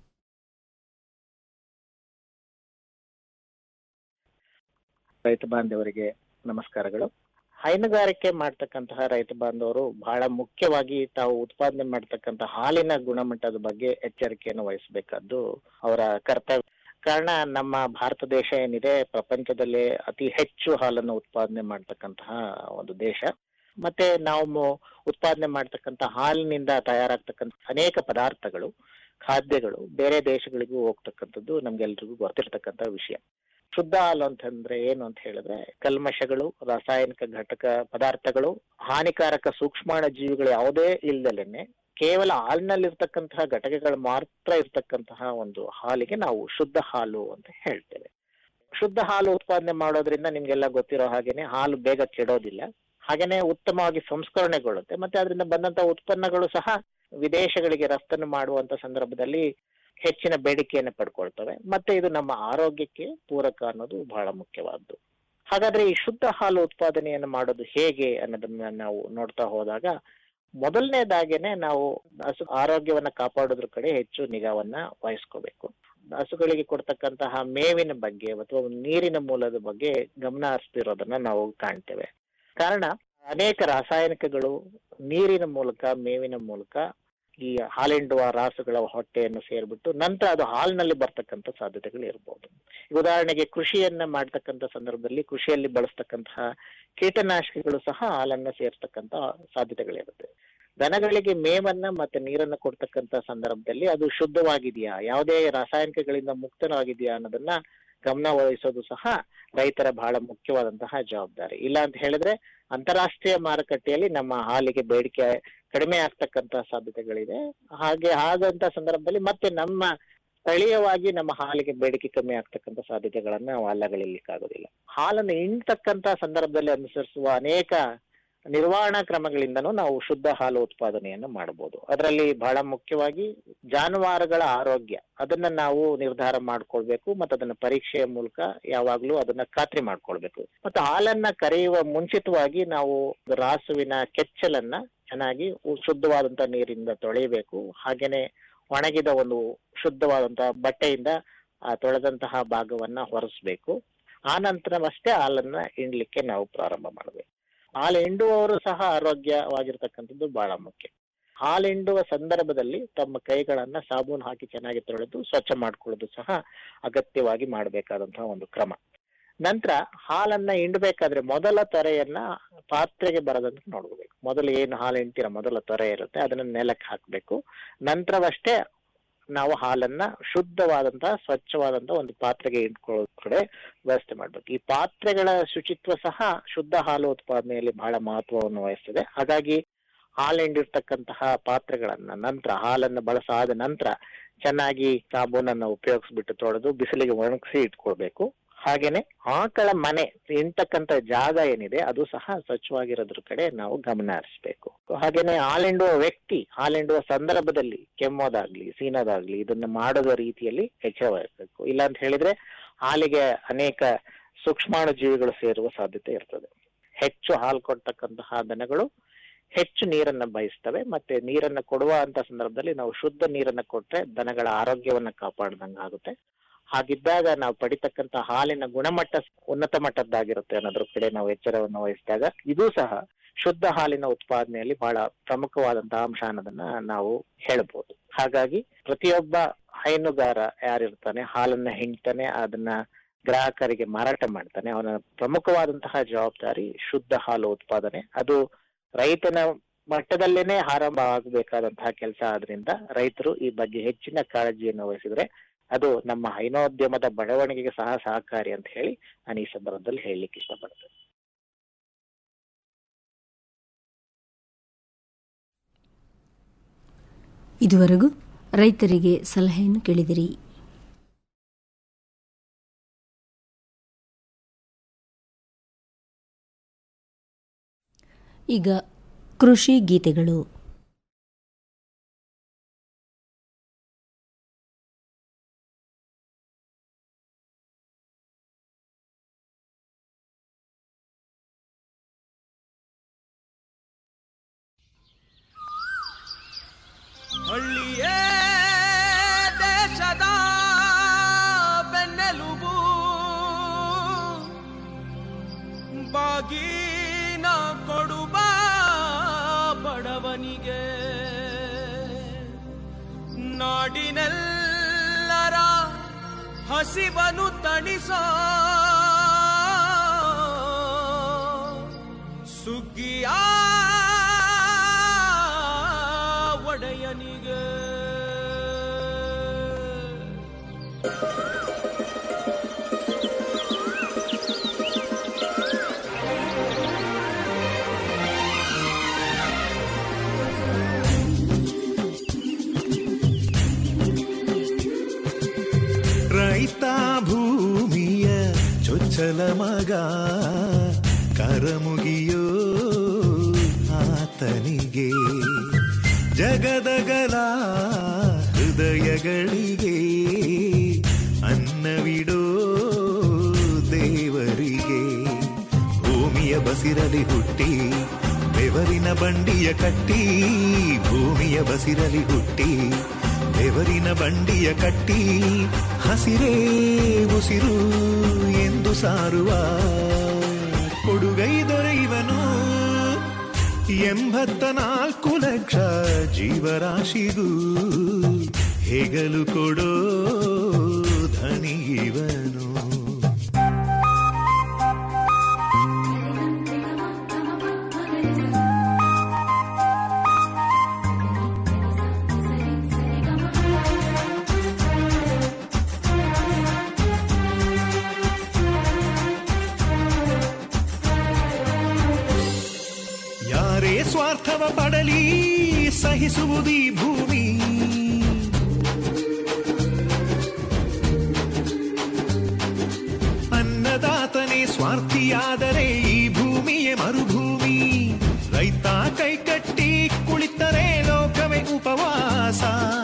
ರೈತ ಬಾಂಧವರಿಗೆ ನಮಸ್ಕಾರಗಳು ಹೈನುಗಾರಿಕೆ ಮಾಡ್ತಕ್ಕಂತಹ ರೈತ ಬಾಂಧವರು ಬಹಳ ಮುಖ್ಯವಾಗಿ ತಾವು ಉತ್ಪಾದನೆ ಮಾಡ್ತಕ್ಕಂಥ ಹಾಲಿನ ಗುಣಮಟ್ಟದ ಬಗ್ಗೆ ಎಚ್ಚರಿಕೆಯನ್ನು ವಹಿಸಬೇಕಾದ್ದು ಅವರ ಕರ್ತವ್ಯ ಕಾರಣ ನಮ್ಮ ಭಾರತ ದೇಶ ಏನಿದೆ ಪ್ರಪಂಚದಲ್ಲೇ ಅತಿ ಹೆಚ್ಚು ಹಾಲನ್ನು ಉತ್ಪಾದನೆ ಮಾಡ್ತಕ್ಕಂತಹ ಒಂದು ದೇಶ ಮತ್ತೆ ನಾವು ಮು- ಉತ್ಪಾದನೆ ಮಾಡ್ತಕ್ಕಂಥ ಹಾಲಿನಿಂದ ತಯಾರಾಗ್ತಕ್ಕಂಥ ಅನೇಕ ಪದಾರ್ಥಗಳು ಖಾದ್ಯಗಳು ಬೇರೆ ದೇಶಗಳಿಗೂ ಹೋಗ್ತಕ್ಕಂಥದ್ದು ನಮ್ಗೆಲ್ರಿಗೂ ಗೊತ್ತಿರ್ತಕ್ಕಂಥ ವಿಷಯ ಶುದ್ಧ ಹಾಲು ಅಂತಂದ್ರೆ ಏನು ಅಂತ ಹೇಳಿದ್ರೆ ಕಲ್ಮಶಗಳು ರಾಸಾಯನಿಕ ಘಟಕ ಪದಾರ್ಥಗಳು ಹಾನಿಕಾರಕ ಸೂಕ್ಷ್ಮಾಣು ಜೀವಿಗಳು ಯಾವುದೇ ಇಲ್ದಲೇನೆ ಕೇವಲ ಹಾಲಿನಲ್ಲಿರ್ತಕ್ಕಂತಹ ಘಟಕಗಳು ಮಾತ್ರ ಇರ್ತಕ್ಕಂತಹ ಒಂದು ಹಾಲಿಗೆ ನಾವು ಶುದ್ಧ ಹಾಲು ಅಂತ ಹೇಳ್ತೇವೆ ಶುದ್ಧ ಹಾಲು ಉತ್ಪಾದನೆ ಮಾಡೋದ್ರಿಂದ ನಿಮ್ಗೆಲ್ಲ ಗೊತ್ತಿರೋ ಹಾಗೇನೆ ಹಾಲು ಬೇಗ ಕೆಡೋದಿಲ್ಲ ಹಾಗೇನೆ ಉತ್ತಮವಾಗಿ ಸಂಸ್ಕರಣೆಗೊಳ್ಳುತ್ತೆ ಮತ್ತೆ ಅದರಿಂದ ಬಂದಂತ ಉತ್ಪನ್ನಗಳು ಸಹ ವಿದೇಶಗಳಿಗೆ ರಫ್ತನ್ನು ಮಾಡುವಂತ ಸಂದರ್ಭದಲ್ಲಿ ಹೆಚ್ಚಿನ ಬೇಡಿಕೆಯನ್ನು ಪಡ್ಕೊಳ್ತವೆ ಮತ್ತೆ ಇದು ನಮ್ಮ ಆರೋಗ್ಯಕ್ಕೆ ಪೂರಕ ಅನ್ನೋದು ಬಹಳ ಮುಖ್ಯವಾದ್ದು ಹಾಗಾದ್ರೆ ಈ ಶುದ್ಧ ಹಾಲು ಉತ್ಪಾದನೆಯನ್ನು ಮಾಡೋದು ಹೇಗೆ ಅನ್ನೋದನ್ನ ನಾವು ನೋಡ್ತಾ ಹೋದಾಗ ಮೊದಲನೇದಾಗೇನೆ ನಾವು ಹಸು ಆರೋಗ್ಯವನ್ನ ಕಾಪಾಡೋದ್ರ ಕಡೆ ಹೆಚ್ಚು ನಿಗಾವನ್ನ ವಹಿಸ್ಕೋಬೇಕು ಹಸುಗಳಿಗೆ ಕೊಡ್ತಕ್ಕಂತಹ ಮೇವಿನ ಬಗ್ಗೆ ಅಥವಾ ನೀರಿನ ಮೂಲದ ಬಗ್ಗೆ ಗಮನ ಹರಿಸ್ತಿರೋದನ್ನ ನಾವು ಕಾಣ್ತೇವೆ ಕಾರಣ ಅನೇಕ ರಾಸಾಯನಿಕಗಳು ನೀರಿನ ಮೂಲಕ ಮೇವಿನ ಮೂಲಕ ಈ ಹಾಲೆಂಡುವ ರಾಸುಗಳ ಹೊಟ್ಟೆಯನ್ನು ಸೇರ್ಬಿಟ್ಟು ನಂತರ ಅದು ಹಾಲಿನಲ್ಲಿ ಬರ್ತಕ್ಕಂಥ ಸಾಧ್ಯತೆಗಳು ಇರಬಹುದು ಉದಾಹರಣೆಗೆ ಕೃಷಿಯನ್ನ ಮಾಡ್ತಕ್ಕಂಥ ಸಂದರ್ಭದಲ್ಲಿ ಕೃಷಿಯಲ್ಲಿ ಬಳಸ್ತಕ್ಕಂತಹ ಕೀಟನಾಶಕಗಳು ಸಹ ಹಾಲನ್ನ ಸೇರ್ತಕ್ಕಂಥ ಸಾಧ್ಯತೆಗಳಿರುತ್ತೆ ದನಗಳಿಗೆ ಮೇವನ್ನ ಮತ್ತೆ ನೀರನ್ನ ಕೊಡ್ತಕ್ಕಂಥ ಸಂದರ್ಭದಲ್ಲಿ ಅದು ಶುದ್ಧವಾಗಿದೆಯಾ ಯಾವುದೇ ರಾಸಾಯನಿಕಗಳಿಂದ ಮುಕ್ತವಾಗಿದೆಯಾ ಅನ್ನೋದನ್ನ ಗಮನ ವಹಿಸೋದು ಸಹ ರೈತರ ಬಹಳ ಮುಖ್ಯವಾದಂತಹ ಜವಾಬ್ದಾರಿ ಇಲ್ಲ ಅಂತ ಹೇಳಿದ್ರೆ ಅಂತಾರಾಷ್ಟ್ರೀಯ ಮಾರುಕಟ್ಟೆಯಲ್ಲಿ ನಮ್ಮ ಹಾಲಿಗೆ ಬೇಡಿಕೆ ಕಡಿಮೆ ಆಗ್ತಕ್ಕಂತ ಸಾಧ್ಯತೆಗಳಿದೆ ಹಾಗೆ ಹಾಗಂತ ಸಂದರ್ಭದಲ್ಲಿ ಮತ್ತೆ ನಮ್ಮ ಸ್ಥಳೀಯವಾಗಿ ನಮ್ಮ ಹಾಲಿಗೆ ಬೇಡಿಕೆ ಕಮ್ಮಿ ಆಗ್ತಕ್ಕಂಥ ಸಾಧ್ಯತೆಗಳನ್ನ ನಾವು ಅಲ್ಲಗಳಿಲಿಕ್ಕಾಗೋದಿಲ್ಲ ಹಾಲನ್ನು ಇಂಡ್ತಕ್ಕಂತ ಸಂದರ್ಭದಲ್ಲಿ ಅನುಸರಿಸುವ ಅನೇಕ ನಿರ್ವಹಣಾ ಕ್ರಮಗಳಿಂದನೂ ನಾವು ಶುದ್ಧ ಹಾಲು ಉತ್ಪಾದನೆಯನ್ನು ಮಾಡಬಹುದು ಅದರಲ್ಲಿ ಬಹಳ ಮುಖ್ಯವಾಗಿ ಜಾನುವಾರುಗಳ ಆರೋಗ್ಯ ಅದನ್ನ ನಾವು ನಿರ್ಧಾರ ಮಾಡ್ಕೊಳ್ಬೇಕು ಮತ್ತು ಅದನ್ನ ಪರೀಕ್ಷೆಯ ಮೂಲಕ ಯಾವಾಗ್ಲೂ ಅದನ್ನ ಖಾತ್ರಿ ಮಾಡ್ಕೊಳ್ಬೇಕು ಮತ್ತು ಹಾಲನ್ನ ಕರೆಯುವ ಮುಂಚಿತವಾಗಿ ನಾವು ರಾಸುವಿನ ಕೆಚ್ಚಲನ್ನ ಚೆನ್ನಾಗಿ ಉ- ಶುದ್ಧವಾದಂತ ನೀರಿಂದ ತೊಳೆಯಬೇಕು ಹಾಗೇನೆ ಒಣಗಿದ ಒಂದು ಶುದ್ಧವಾದಂತ ಬಟ್ಟೆಯಿಂದ ಆ ತೊಳೆದಂತಹ ಭಾಗವನ್ನ ಹೊರಸ್ಬೇಕು ಆ ನಂತರವಷ್ಟೇ ಹಾಲನ್ನ ಹಿಂಡ್ಲಿಕ್ಕೆ ನಾವು ಪ್ರಾರಂಭ ಮಾಡಬೇಕು ಹಾಲು ಹಿಂಡುವವರು ಸಹ ಆರೋಗ್ಯವಾಗಿರ್ತಕ್ಕಂಥದ್ದು ಬಹಳ ಮುಖ್ಯ ಹಾಲು ಹಿಂಡುವ ಸಂದರ್ಭದಲ್ಲಿ ತಮ್ಮ ಕೈಗಳನ್ನ ಸಾಬೂನು ಹಾಕಿ ಚೆನ್ನಾಗಿ ತೊಳೆದು ಸ್ವಚ್ಛ ಮಾಡ್ಕೊಳ್ಳೋದು ಸಹ ಅಗತ್ಯವಾಗಿ ಮಾಡಬೇಕಾದಂತಹ ಒಂದು ಕ್ರಮ ನಂತರ ಹಾಲನ್ನ ಹಿಂಡ್ಬೇಕಾದ್ರೆ ಮೊದಲ ತೊರೆಯನ್ನ ಪಾತ್ರೆಗೆ ಬರದಂತೆ ನೋಡ್ಕೋಬೇಕು ಮೊದಲು ಏನು ಹಾಲು ಹಿಂಡ್ತೀರ ಮೊದಲ ತೊರೆ ಇರುತ್ತೆ ಅದನ್ನ ನೆಲಕ್ಕೆ ಹಾಕ್ಬೇಕು ನಂತರವಷ್ಟೇ ನಾವು ಹಾಲನ್ನ ಶುದ್ಧವಾದಂತಹ ಸ್ವಚ್ಛವಾದಂತಹ ಒಂದು ಪಾತ್ರೆಗೆ ಇಟ್ಕೊಳ್ಳೋ ಕಡೆ ವ್ಯವಸ್ಥೆ ಮಾಡ್ಬೇಕು ಈ ಪಾತ್ರೆಗಳ ಶುಚಿತ್ವ ಸಹ ಶುದ್ಧ ಹಾಲು ಉತ್ಪಾದನೆಯಲ್ಲಿ ಬಹಳ ಮಹತ್ವವನ್ನು ವಹಿಸ್ತದೆ ಹಾಗಾಗಿ ಹಾಲು ಹಿಂಡಿರ್ತಕ್ಕಂತಹ ಪಾತ್ರೆಗಳನ್ನ ನಂತರ ಹಾಲನ್ನು ಬಳಸಾದ ನಂತರ ಚೆನ್ನಾಗಿ ಸಾಬೂನನ್ನ ಉಪಯೋಗಿಸ್ಬಿಟ್ಟು ತೊಳೆದು ಬಿಸಿಲಿಗೆ ಒಣಗಿಸಿ ಇಟ್ಕೊಳ್ಬೇಕು ಹಾಗೇನೆ ಆಕಳ ಮನೆ ಇಂತಕ್ಕಂತ ಜಾಗ ಏನಿದೆ ಅದು ಸಹ ಸ್ವಚ್ಛವಾಗಿರೋದ್ರ ಕಡೆ ನಾವು ಗಮನ ಹರಿಸ್ಬೇಕು ಹಾಗೇನೆ ಹಾಲೆಂಡುವ ವ್ಯಕ್ತಿ ಹಾಲೆಂಡುವ ಸಂದರ್ಭದಲ್ಲಿ ಕೆಮ್ಮೋದಾಗ್ಲಿ ಸೀನೋದಾಗ್ಲಿ ಇದನ್ನ ಮಾಡದ ರೀತಿಯಲ್ಲಿ ಎಚ್ಚರ ವಹಿಸ್ಬೇಕು ಇಲ್ಲ ಅಂತ ಹೇಳಿದ್ರೆ ಹಾಲಿಗೆ ಅನೇಕ ಸೂಕ್ಷ್ಮಾಣು ಜೀವಿಗಳು ಸೇರುವ ಸಾಧ್ಯತೆ ಇರ್ತದೆ ಹೆಚ್ಚು ಹಾಲು ಕೊಡ್ತಕ್ಕಂತಹ ದನಗಳು ಹೆಚ್ಚು ನೀರನ್ನ ಬಯಸ್ತವೆ ಮತ್ತೆ ನೀರನ್ನ ಕೊಡುವ ಅಂತ ಸಂದರ್ಭದಲ್ಲಿ ನಾವು ಶುದ್ಧ ನೀರನ್ನ ಕೊಟ್ರೆ ದನಗಳ ಆರೋಗ್ಯವನ್ನ ಕಾಪಾಡ್ದಂಗ ಆಗುತ್ತೆ ಹಾಗಿದ್ದಾಗ ನಾವು ಪಡಿತಕ್ಕಂತ ಹಾಲಿನ ಗುಣಮಟ್ಟ ಉನ್ನತ ಮಟ್ಟದ್ದಾಗಿರುತ್ತೆ ಅನ್ನೋದ್ರ ಕಡೆ ನಾವು ಎಚ್ಚರವನ್ನು ವಹಿಸಿದಾಗ ಇದು ಸಹ ಶುದ್ಧ ಹಾಲಿನ ಉತ್ಪಾದನೆಯಲ್ಲಿ ಬಹಳ ಪ್ರಮುಖವಾದಂತಹ ಅಂಶ ಅನ್ನೋದನ್ನ ನಾವು ಹೇಳ್ಬೋದು ಹಾಗಾಗಿ ಪ್ರತಿಯೊಬ್ಬ ಹೈನುಗಾರ ಯಾರಿರ್ತಾನೆ ಹಾಲನ್ನ ಹಿಂಡ್ತಾನೆ ಅದನ್ನ ಗ್ರಾಹಕರಿಗೆ ಮಾರಾಟ ಮಾಡ್ತಾನೆ ಅವನ ಪ್ರಮುಖವಾದಂತಹ ಜವಾಬ್ದಾರಿ ಶುದ್ಧ ಹಾಲು ಉತ್ಪಾದನೆ ಅದು ರೈತನ ಮಟ್ಟದಲ್ಲೇನೆ ಆರಂಭ ಆಗಬೇಕಾದಂತಹ ಕೆಲಸ ಆದ್ರಿಂದ ರೈತರು ಈ ಬಗ್ಗೆ ಹೆಚ್ಚಿನ ಕಾಳಜಿಯನ್ನು ವಹಿಸಿದ್ರೆ ಅದು ನಮ್ಮ ಹೈನೋದ್ಯಮದ ಬೆಳವಣಿಗೆಗೆ ಸಹ ಸಹಕಾರಿ ಅಂತ ಹೇಳಿ ನಾನು ಈ ಸಂದರ್ಭದಲ್ಲಿ ಹೇಳಲಿಕ್ಕೆ ಇಷ್ಟಪಡ್ತೇನೆ ಇದುವರೆಗೂ ರೈತರಿಗೆ ಸಲಹೆಯನ್ನು ಕೇಳಿದಿರಿ ಈಗ ಕೃಷಿ ಗೀತೆಗಳು ಹಳ್ಳಿಯೇ ದೇಶದ ಬೆನ್ನೆಲುಬು ಬಾಗಿನ ಕೊಡುವ ಬಡವನಿಗೆ ನಾಡಿನೆಲ್ಲರ ಹಸಿವನು ತಣಿಸೋ ಸುಗ್ಗಿಯ ಒಡೆಯನಿಗೆ ರೈತ ಭೂಮಿಯ ಚೊಚ್ಚಲ ಮಗ ಕರಮುಗಿಯೋ ಆತನಿಗೆ ಜಗದಗಲ ಹೃದಯಗಳಿಗೆ ಅನ್ನವಿಡೋ ದೇವರಿಗೆ ಭೂಮಿಯ ಬಸಿರಲಿ ಹುಟ್ಟಿ ಬೆವರಿನ ಬಂಡಿಯ ಕಟ್ಟಿ ಭೂಮಿಯ ಬಸಿರಲಿ ಹುಟ್ಟಿ ಬೆವರಿನ ಬಂಡಿಯ ಕಟ್ಟಿ ಹಸಿರೇ ಉಸಿರು ಎಂದು ಸಾರುವ ಕೊಡುಗೈ ದೊರೆಯುವನು ಎಂಬತ್ತ ನಾಲ್ಕು ಲಕ್ಷ ಜೀವರಾಶಿಗೂ ಹೆಗಲು ಕೊಡೋ ಧನಿಗಿವನು ಯಾರೇ ಸ್ವಾರ್ಥವ ಪಡಲಿ ಸಹಿಸುವುದೀ ಭೂಮಿ ಅನ್ನದಾತನೇ ಸ್ವಾರ್ಥಿಯಾದರೆ ಈ ಭೂಮಿಯೇ ಮರುಭೂಮಿ ರೈತ ಕೈಕಟ್ಟಿ ಕುಳಿತರೆ ಲೋಕವೇ ಉಪವಾಸ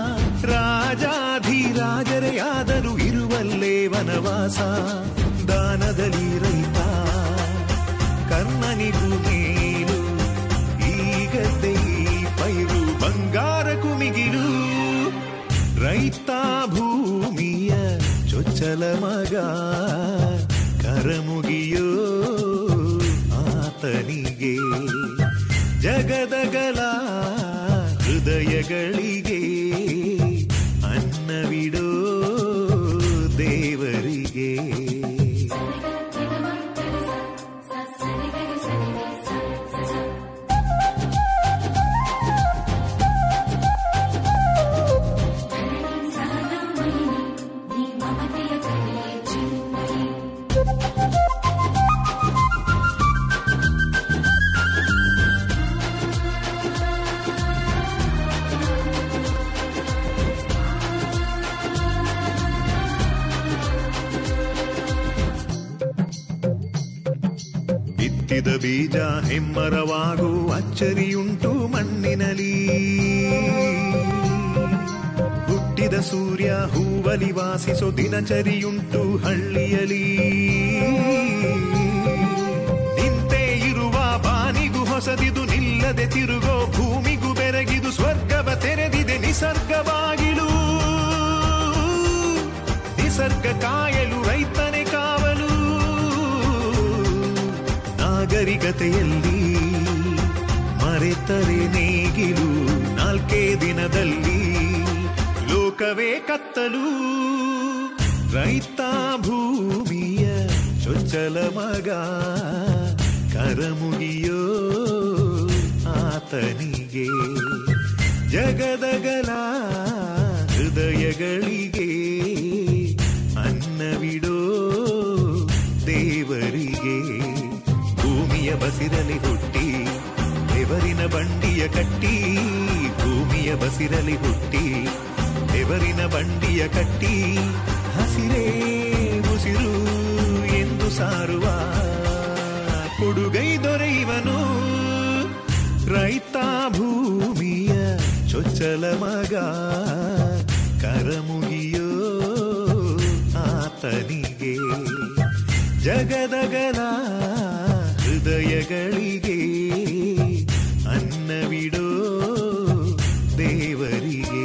ರಾಜಾಧಿರಾಜರೇ ಆದರೂ ಇರುವಲ್ಲೇ ವನವಾಸ ದಾನದಲ್ಲಿ ರೈತ ಕರ್ಣನಿಗೂ ಮೇಲು ಈಗದ್ದೇ ಈ ಪೈರು ಬಂಗಾರ ಕುಮಿಗಿಲು ರೈತ ಭೂಮಿಯ ಚೊಚ್ಚಲ ಮಗ ಕರಮುಗಿಯೋ ಆತನಿಗೆ ಜಗದಗಲ ಹೃದಯಗಳಿಗೆ ಅನ್ನವಿಡೋ ದೇವರಿಗೆ ಬಿತ್ತಿದ ಬೀಜ ಹೆಮ್ಮರವಾಗು ಅಚ್ಚರಿಯುಂಟು ಮಣ್ಣಿನಲಿ ಹುಟ್ಟಿದ ಸೂರ್ಯ ಹೂವಲಿ ವಾಸಿಸೋ ದಿನಚರಿಯುಂಟು ಹಳ್ಳಿಯಲಿ ನಿಂತೇ ಇರುವ ಬಾನಿಗೂ ಹೊಸದಿದು ನಿಲ್ಲದೆ ತಿರುಗೋ ಭೂಮಿಗೂ ಬೆರಗಿದು ಸ್ವರ್ಗವ ತೆರೆದಿದೆ ನಿಸರ್ಗವಾಗಿಲು ನಿಸರ್ಗ ಕಾಯಲು ರೈತನೇ ಕಾವಲು ನಾಗರಿಕತೆಯಲ್ಲಿ ಮರೆತರೆ ನೇಗಿಲು ನಾಲ್ಕೇ ದಿನದಲ್ಲಿ ಲೋಕವೇ ಕತ್ತಲು ರೈತ ಭೂಮಿಯ ಚೊಚ್ಚಲ ಮಗ ಕರಮುಗಿಯೋ ಆತನಿಗೆ ಜಗದಗಲ ಹೃದಯಗಳಿಗೆ ಅನ್ನವಿಡೋ ದೇವರಿಗೆ ಭೂಮಿಯ ಬಸಿರಲಿ ಹುಟ್ಟಿ ಬೆವರಿನ ಬಂಡಿಯ ಕಟ್ಟಿ ಭೂಮಿಯ ಭೂಮಿಯ ಬಸಿರಲಿ ಹುಟ್ಟಿ ಬೆವರಿನ ಬಂಡಿಯ ಕಟ್ಟಿ ಹಸಿರೇ ಉಸಿರು ಎಂದು ಸಾರುವ ಕೊಡುಗೈ ದೊರೆಯುವನು ರೈತ ಭೂಮಿಯ ಚೊಚ್ಚಲ ಮಗ ಕರಮುಗಿಯೋ ಆತನಿಗೆ ಜಗದಗಲ ಹೃದಯಗಳಿಗೆ ಅನ್ನವಿಡೋ ದೇವರಿಗೆ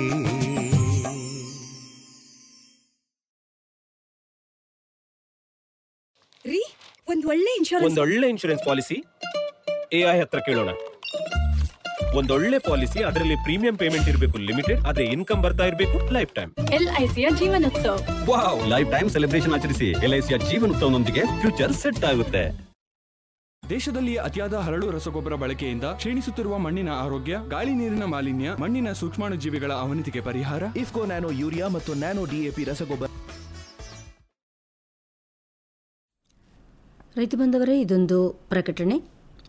ರೀ ಒಂದ್ ಒಳ್ಳೆ ಇನ್ಶೂರೆನ್ಸ್ ಒಂದೊಳ್ಳೆ ಇನ್ಶೂರೆನ್ಸ್ ಪಾಲಿಸಿ ಎ ಐ ಹತ್ರ ಕೇಳೋಣ ಒಂದೊಳ್ಳೆ ಪಾಲಿಸಿ ಅದರಲ್ಲಿ ಪ್ರೀಮಿಯಂ ಪೇಮೆಂಟ್ ಇರಬೇಕು ಲಿಮಿಟೆಡ್ ಅದೇ ಇನ್ಕಮ್ ಬರ್ತಾ ಇರಬೇಕು ಲೈಫ್ ಟೈಮ್ ಎಲ್ ಐ ಸಿಯ Jeevanotsav wow life time celebration ಆಚರಿಸಿ ಎಲ್ ಐ ಸಿಯ ಜೀವನೋತ್ಸವನೊಂದಿಗೆ ಫ್ಯೂಚರ್ ಸೆಟ್ ಆಗುತ್ತೆ ದೇಶದಲ್ಲಿ ಅತಿಯಾದ ಹರಳು ರಸಗೊಬ್ಬರ ಬಳಕೆಯಿಂದ ಕ್ಷೀಣಿಸುತ್ತಿರುವ ಮಣ್ಣಿನ ಆರೋಗ್ಯ ಗಾಳಿ ನೀರಿನ ಮಾಲಿನ್ಯ ಮಣ್ಣಿನ ಸೂಕ್ಷ್ಮಾಣುಜೀವಿಗಳ ಅವನತಿಗೆ ಪರಿಹಾರ ಇಫ್ಕೋ ನ್ಯಾನೋ ಯೂರಿಯಾ ಮತ್ತು ನ್ಯಾನೋ ಡಿಎಪಿ ರಸಗೊಬ್ಬರ ರೈತ ಬಂದವರೇ ಇದೊಂದು ಪ್ರಕಟಣೆ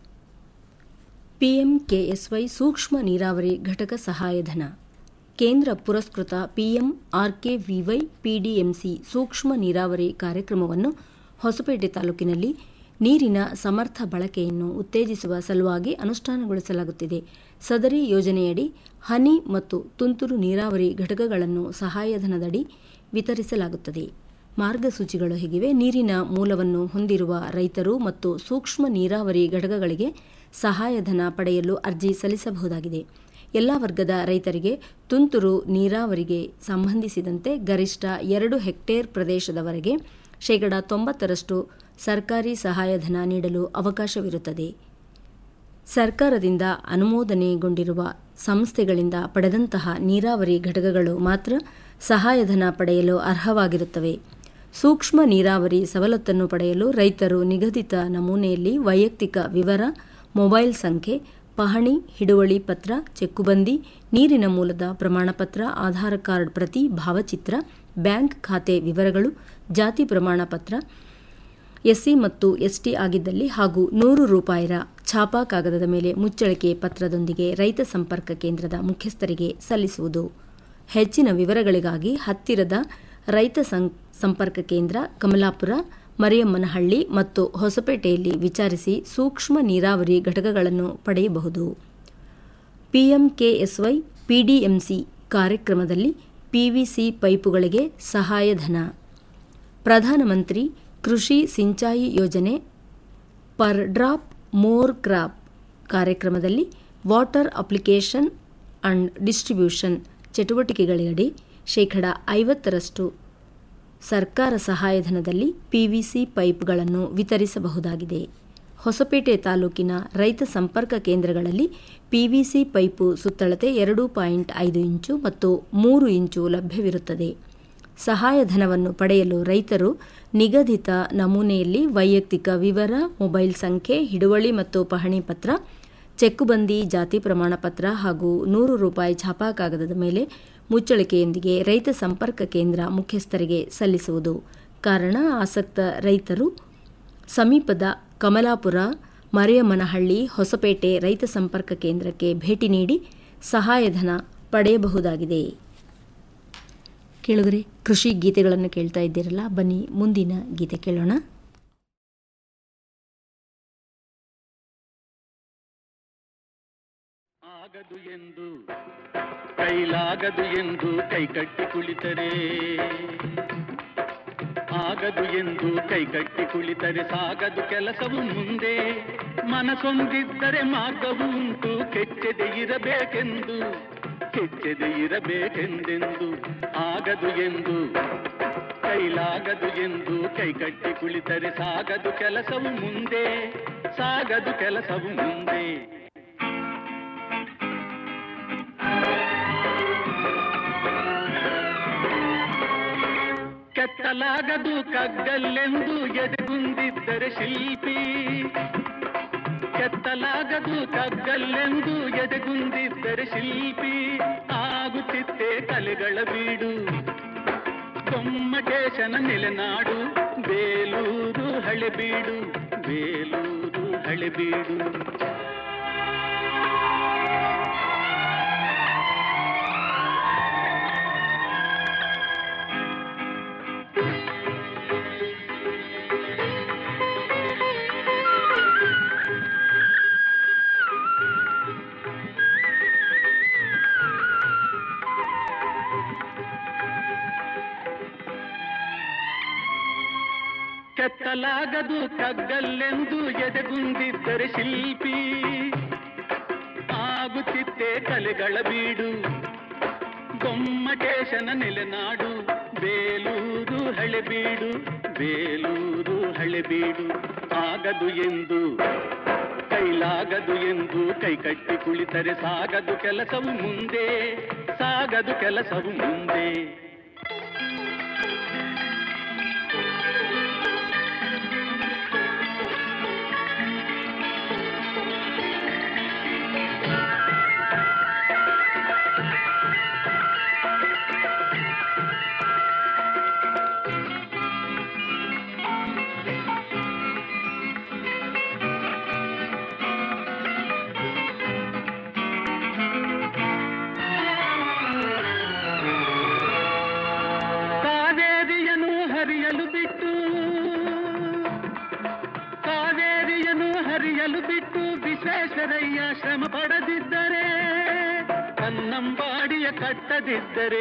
ಪಿಎಂಕೆಎಸ್ವೈ ಸೂಕ್ಷ್ಮ ನೀರಾವರಿ ಘಟಕ ಸಹಾಯಧನ ಕೇಂದ್ರ ಪುರಸ್ಕೃತ ಪಿಎಂ ಆರ್ಕೆವಿವೈ ಪಿಡಿಎಂಸಿ ಸೂಕ್ಷ್ಮ ನೀರಾವರಿ ಕಾರ್ಯಕ್ರಮವನ್ನು ಹೊಸಪೇಟೆ ತಾಲೂಕಿನಲ್ಲಿ ನೀರಿನ ಸಮರ್ಥ ಬಳಕೆಯನ್ನು ಉತ್ತೇಜಿಸುವ ಸಲುವಾಗಿ ಅನುಷ್ಠಾನಗೊಳಿಸಲಾಗುತ್ತಿದೆ ಸದರಿ ಯೋಜನೆಯಡಿ ಹನಿ ಮತ್ತು ತುಂತುರು ನೀರಾವರಿ ಘಟಕಗಳನ್ನು ಸಹಾಯಧನದಡಿ ವಿತರಿಸಲಾಗುತ್ತದೆ ಮಾರ್ಗಸೂಚಿಗಳು ಹೀಗಿವೆ ನೀರಿನ ಮೂಲವನ್ನು ಹೊಂದಿರುವ ರೈತರು ಮತ್ತು ಸೂಕ್ಷ್ಮ ನೀರಾವರಿ ಘಟಕಗಳಿಗೆ ಸಹಾಯಧನ ಪಡೆಯಲು ಅರ್ಜಿ ಸಲ್ಲಿಸಬಹುದಾಗಿದೆ ಎಲ್ಲ ವರ್ಗದ ರೈತರಿಗೆ ತುಂತುರು ನೀರಾವರಿಗೆ ಸಂಬಂಧಿಸಿದಂತೆ ಗರಿಷ್ಠ ಎರಡು ಹೆಕ್ಟೇರ್ ಪ್ರದೇಶದವರೆಗೆ ಶೇಕಡ ತೊಂಬತ್ತರಷ್ಟು ಸರ್ಕಾರಿ ಸಹಾಯಧನ ನೀಡಲು ಅವಕಾಶವಿರುತ್ತದೆ ಸರ್ಕಾರದಿಂದ ಅನುಮೋದನೆಗೊಂಡಿರುವ ಸಂಸ್ಥೆಗಳಿಂದ ಪಡೆದಂತಹ ನೀರಾವರಿ ಘಟಕಗಳು ಮಾತ್ರ ಸಹಾಯಧನ ಪಡೆಯಲು ಅರ್ಹವಾಗಿರುತ್ತವೆ ಸೂಕ್ಷ್ಮ ನೀರಾವರಿ ಸವಲತ್ತನ್ನು ಪಡೆಯಲು ರೈತರು ನಿಗದಿತ ನಮೂನೆಯಲ್ಲಿ ವೈಯಕ್ತಿಕ ವಿವರ ಮೊಬೈಲ್ ಸಂಖ್ಯೆ ಪಹಣಿ ಹಿಡುವಳಿ ಪತ್ರ ಚೆಕ್ಕುಬಂದಿ ನೀರಿನ ಮೂಲದ ಪ್ರಮಾಣಪತ್ರ ಆಧಾರ್ ಕಾರ್ಡ್ ಪ್ರತಿ ಭಾವಚಿತ್ರ ಬ್ಯಾಂಕ್ ಖಾತೆ ವಿವರಗಳು ಜಾತಿ ಪ್ರಮಾಣ ಪತ್ರ ಎಸ್ಸಿ ಮತ್ತು ಎಸ್ಟಿ ಆಗಿದ್ದಲ್ಲಿ ಹಾಗೂ ನೂರು ರೂಪಾಯಿರ ಛಾಪಾ ಕಾಗದದ ಮೇಲೆ ಮುಚ್ಚಳಿಕೆ ಪತ್ರದೊಂದಿಗೆ ರೈತ ಸಂಪರ್ಕ ಕೇಂದ್ರದ ಮುಖ್ಯಸ್ಥರಿಗೆ ಸಲ್ಲಿಸುವುದು ಹೆಚ್ಚಿನ ವಿವರಗಳಿಗಾಗಿ ಹತ್ತಿರದ ರೈತ ಸಂಪರ್ಕ ಕೇಂದ್ರ ಕಮಲಾಪುರ ಮರಿಯಮ್ಮನಹಳ್ಳಿ ಮತ್ತು ಹೊಸಪೇಟೆಯಲ್ಲಿ ವಿಚಾರಿಸಿ ಸೂಕ್ಷ್ಮ ನೀರಾವರಿ ಘಟಕಗಳನ್ನು ಪಡೆಯಬಹುದು ಪಿಎಂಕೆಎಸ್ವೈ ಪಿಡಿಎಂಸಿ ಕಾರ್ಯಕ್ರಮದಲ್ಲಿ ಪಿವಿಸಿ ಪೈಪುಗಳಿಗೆ ಸಹಾಯಧನ Pradhan Mantri Krishi Sinchai Yojana per drop more crop ಕಾರ್ಯಕ್ರಮದಲ್ಲಿ ವಾಟರ್ ಅಪ್ಲಿಕೇಶನ್ ಅಂಡ್ ಡಿಸ್ಟ್ರಿಬ್ಯೂಷನ್ ಚಟುವಟಿಕೆಗಳಡಿ ಶೇಕಡ ಐವತ್ತರಷ್ಟು ಸರ್ಕಾರ ಸಹಾಯಧನದಲ್ಲಿ ಪಿವಿಸಿ ಪೈಪ್ಗಳನ್ನು ವಿತರಿಸಬಹುದಾಗಿದೆ ಹೊಸಪೇಟೆ ತಾಲೂಕಿನ ರೈತ ಸಂಪರ್ಕ ಕೇಂದ್ರಗಳಲ್ಲಿ ಪಿವಿಸಿ ಪೈಪು ಸುತ್ತಳತೆ ಎರಡು ಪಾಯಿಂಟ್ ಐದು ಇಂಚು ಮತ್ತು ಮೂರು ಇಂಚು ಲಭ್ಯವಿರುತ್ತದೆ ಸಹಾಯಧನವನ್ನು ಪಡೆಯಲು ರೈತರು ನಿಗದಿತ ನಮೂನೆಯಲ್ಲಿ ವೈಯಕ್ತಿಕ ವಿವರ ಮೊಬೈಲ್ ಸಂಖ್ಯೆ ಹಿಡುವಳಿ ಮತ್ತು ಪಹಣಿ ಪತ್ರ ಚೆಕ್ಕುಬಂದಿ ಜಾತಿ ಪ್ರಮಾಣ ಪತ್ರ ಹಾಗೂ ನೂರು ರೂಪಾಯಿ ಛಾಪಾ ಕಾಗದದ ಮೇಲೆ ಮುಚ್ಚಳಿಕೆಯೊಂದಿಗೆ ರೈತ ಸಂಪರ್ಕ ಕೇಂದ್ರ ಮುಖ್ಯಸ್ಥರಿಗೆ ಸಲ್ಲಿಸುವುದು ಕಾರಣ ಆಸಕ್ತ ರೈತರು ಸಮೀಪದ ಕಮಲಾಪುರ ಮರಿಯಮ್ಮನಹಳ್ಳಿ ಹೊಸಪೇಟೆ ರೈತ ಸಂಪರ್ಕ ಕೇಂದ್ರಕ್ಕೆ ಭೇಟಿ ನೀಡಿ ಸಹಾಯಧನ ಪಡೆಯಬಹುದಾಗಿದೆ ಕೇಳಿದರೆ ಕೃಷಿ ಗೀತೆಗಳನ್ನು ಕೇಳ್ತಾ ಇದ್ದೀರಲ್ಲ ಬನ್ನಿ ಮುಂದಿನ ಗೀತೆ ಕೇಳೋಣ ಆಗದು ಎಂದು ಕೈಲಾಗದು ಎಂದು ಕೈಕಟ್ಟಿ ಕುಳಿತರೆ ಆಗದು ಎಂದು ಕೈಕಟ್ಟಿ ಕುಳಿತರೆ ಸಾಗದು ಕೆಲಸವು ಮುಂದೆ ಮನಸೊಂದಿದ್ದರೆ ಮಾರ್ಗವು ಉಂಟು ಕೆಚ್ಚದೆ ಇರಬೇಕೆಂದು ಕೆಚ್ಚದೆ ಇರಬೇಕೆಂದೆಂದು ಆಗದು ಎಂದು ಕೈಲಾಗದು ಎಂದು ಕೈಕಟ್ಟಿ ಕುಳಿತರೆ ಸಾಗದು ಕೆಲಸವು ಮುಂದೆ ಸಾಗದು ಕೆಲಸವು ಮುಂದೆ ಕೆತ್ತಲಾಗದು ಕಗ್ಗಲ್ಲೆಂದು ಎದೆಗುಂದಿದ್ದರೆ ಶಿಲ್ಪಿ ಕೆತ್ತಲಾಗದು ಕಗ್ಗಲ್ಲೆಂದು ಎದೆಗುಂದಿದ್ದರೆ ಶಿಲ್ಪಿ ಆಗುತ್ತಿತ್ತೆ ಕಲೆಗಳ ಬೀಡು ಗೊಮ್ಮಟೇಶನ ನೆಲೆನಾಡು ಬೇಲೂರು ಹಳೆಬೀಡು ಬೇಲೂರು ಹಳೆಬೀಡು ಕೆತ್ತಲಾಗದು ಕಗ್ಗಲ್ಲೆಂದು ಎದೆಗುಂದಿದ್ದರೆ ಶಿಲ್ಪಿ ಆಗುತ್ತಿತ್ತೆ ಕಲೆಗಳ ಬೀಡು ಗೊಮ್ಮಟೇಶನ ನೆಲೆನಾಡು ಬೇಲೂರು ಹಳೆಬೀಡು ಬೇಲೂರು ಹಳೆಬೀಡು ಆಗದು ಎಂದು ಕೈಲಾಗದು ಎಂದು ಕೈ ಕಟ್ಟಿ ಕುಳಿತರೆ ಸಾಗದು ಕೆಲಸವು ಮುಂದೆ ಸಾಗದು ಕೆಲಸವು ಮುಂದೆ ಕಾವೇರಿಯನ್ನು ಹರಿಯಲು ಬಿಟ್ಟು ಕಾವೇರಿಯನ್ನು ಹರಿಯಲು ಬಿಟ್ಟು ವಿಶ್ವೇಶ್ವರಯ್ಯ ಶ್ರಮ ಪಡದಿದ್ದರೆ ಕನ್ನಂಬಾಡಿಯ ಕಟ್ಟದಿದ್ದರೆ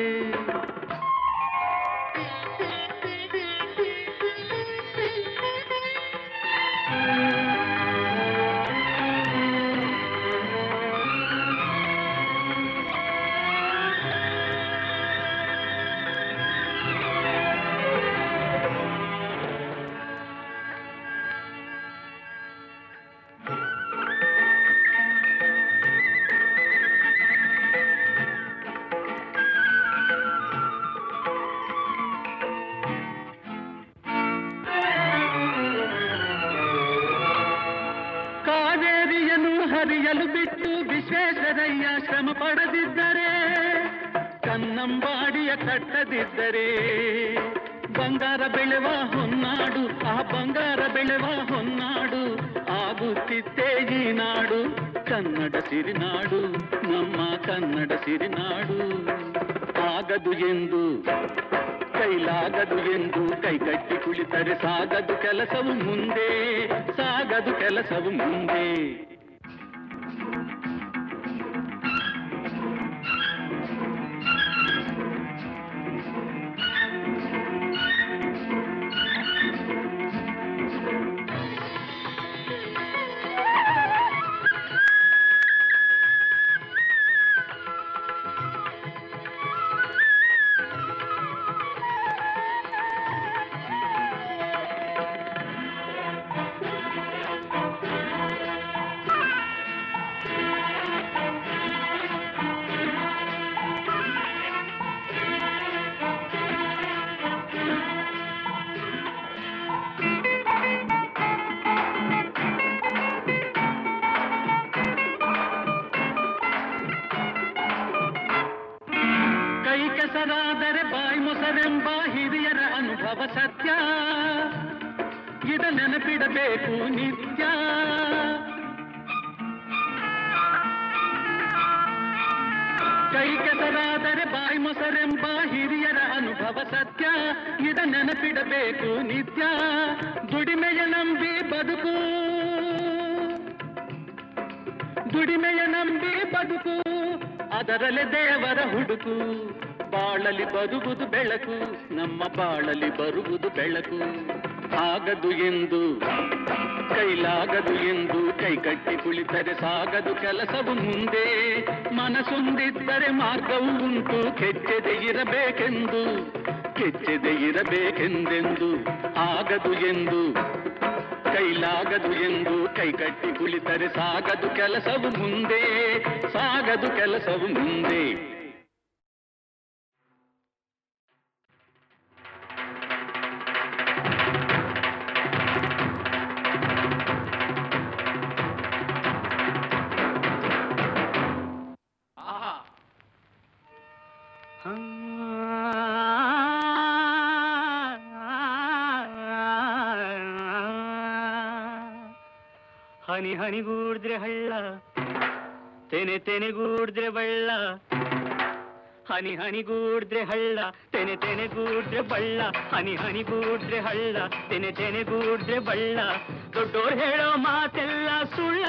ಕಾವೇರಿಯನ್ನು ಹರಿಯಲು ಬಿಟ್ಟು ವಿಶ್ವೇಶ್ವರಯ್ಯ ಶ್ರಮ ಪಡದಿದ್ದರೆ ಕನ್ನಂಬಾಡಿಯ ಕಟ್ಟದಿದ್ದರೆ ಬಂಗಾರ ಬೆಳೆವ ಹೊನ್ನಾಡು ಆ ಬಂಗಾರ ಬೆಳೆವ ಹೊನ್ನಾಡು ಆಗುತ್ತಿತ್ತೇ ಈ ನಾಡು ಕನ್ನಡ ಸಿರಿನಾಡು ನಮ್ಮ ಕನ್ನಡ ಸಿರಿನಾಡು ಆಗದು ಎಂದು ಕೈಲಾಗದು ಎಂದು ಕೈಕಟ್ಟಿ ಕುಳಿತರೆ ಸಾಗದು ಕೆಲಸವು ಮುಂದೆ ಸಾಗದು ಕೆಲಸವು ಮುಂದೆ ಕೈ ಕೆಸರಾದರೆ ಬಾಯಿ ಮೊಸರೆಂಬ ಹಿರಿಯರ ಅನುಭವ ಸತ್ಯ ಇದ ನೆನಪಿಡಬೇಕು ನಿತ್ಯ ಕೈ ಕೆಸರಾದರೆ ಬಾಯಿ ಮೊಸರೆಂಬ ಹಿರಿಯರ ಅನುಭವ ಸತ್ಯ ಇದ ನೆನಪಿಡಬೇಕು ನಿತ್ಯ ದುಡಿಮೆಯ ನಂಬಿ ಬದುಕು ದುಡಿಮೆಯ ನಂಬಿ ಬದುಕು ಅದರಲ್ಲೇ ದೇವರ ಹುಡುಕು ಬಾಳಲಿ ಬರುವುದು ಬೆಳಕು ನಮ್ಮ ಬಾಳಲಿ ಬರುವುದು ಬೆಳಕು ಆಗದು ಎಂದು ಕೈಲಾಗದು ಎಂದು ಕೈ ಕಟ್ಟಿ ಕುಳಿತರೆ ಸಾಗದು ಕೆಲಸವು ಮುಂದೆ ಮನಸೊಂದಿದ್ದರೆ ಮಾರ್ಗವು ಉಂಟು ಕೆಚ್ಚದೆ ಇರಬೇಕೆಂದು ಕೆಚ್ಚದೆ ಇರಬೇಕೆಂದೆಂದು ಆಗದು ಎಂದು ಕೈಲಾಗದು ಎಂದು ಕೈ ಕಟ್ಟಿ ಕುಳಿತರೆ ಸಾಗದು ಕೆಲಸವು ಮುಂದೆ ಸಾಗದು ಕೆಲಸವು ಮುಂದೆ ಹನಿ ಹನಿಗೂಡಿದ್ರೆ ಹಳ್ಳ ತೆನೆ ತೆನೆಗೂಡಿದ್ರೆ ಬಳ್ಳ ಹನಿ ಹನಿಗೂಡಿದ್ರೆ ಹಳ್ಳ ತೆನೆ ತೆನೆಗೂಡಿದ್ರೆ ಬಳ್ಳ ಹನಿ ಹನಿಗೂಡಿದ್ರೆ ಹಳ್ಳ ತೆನೆ ತೆನೆಗೂಡಿದ್ರೆ ಬಳ್ಳ ದೊಡ್ಡೋರ್ ಹೇಳೋ ಮಾತೆಲ್ಲ ಸುಳ್ಳ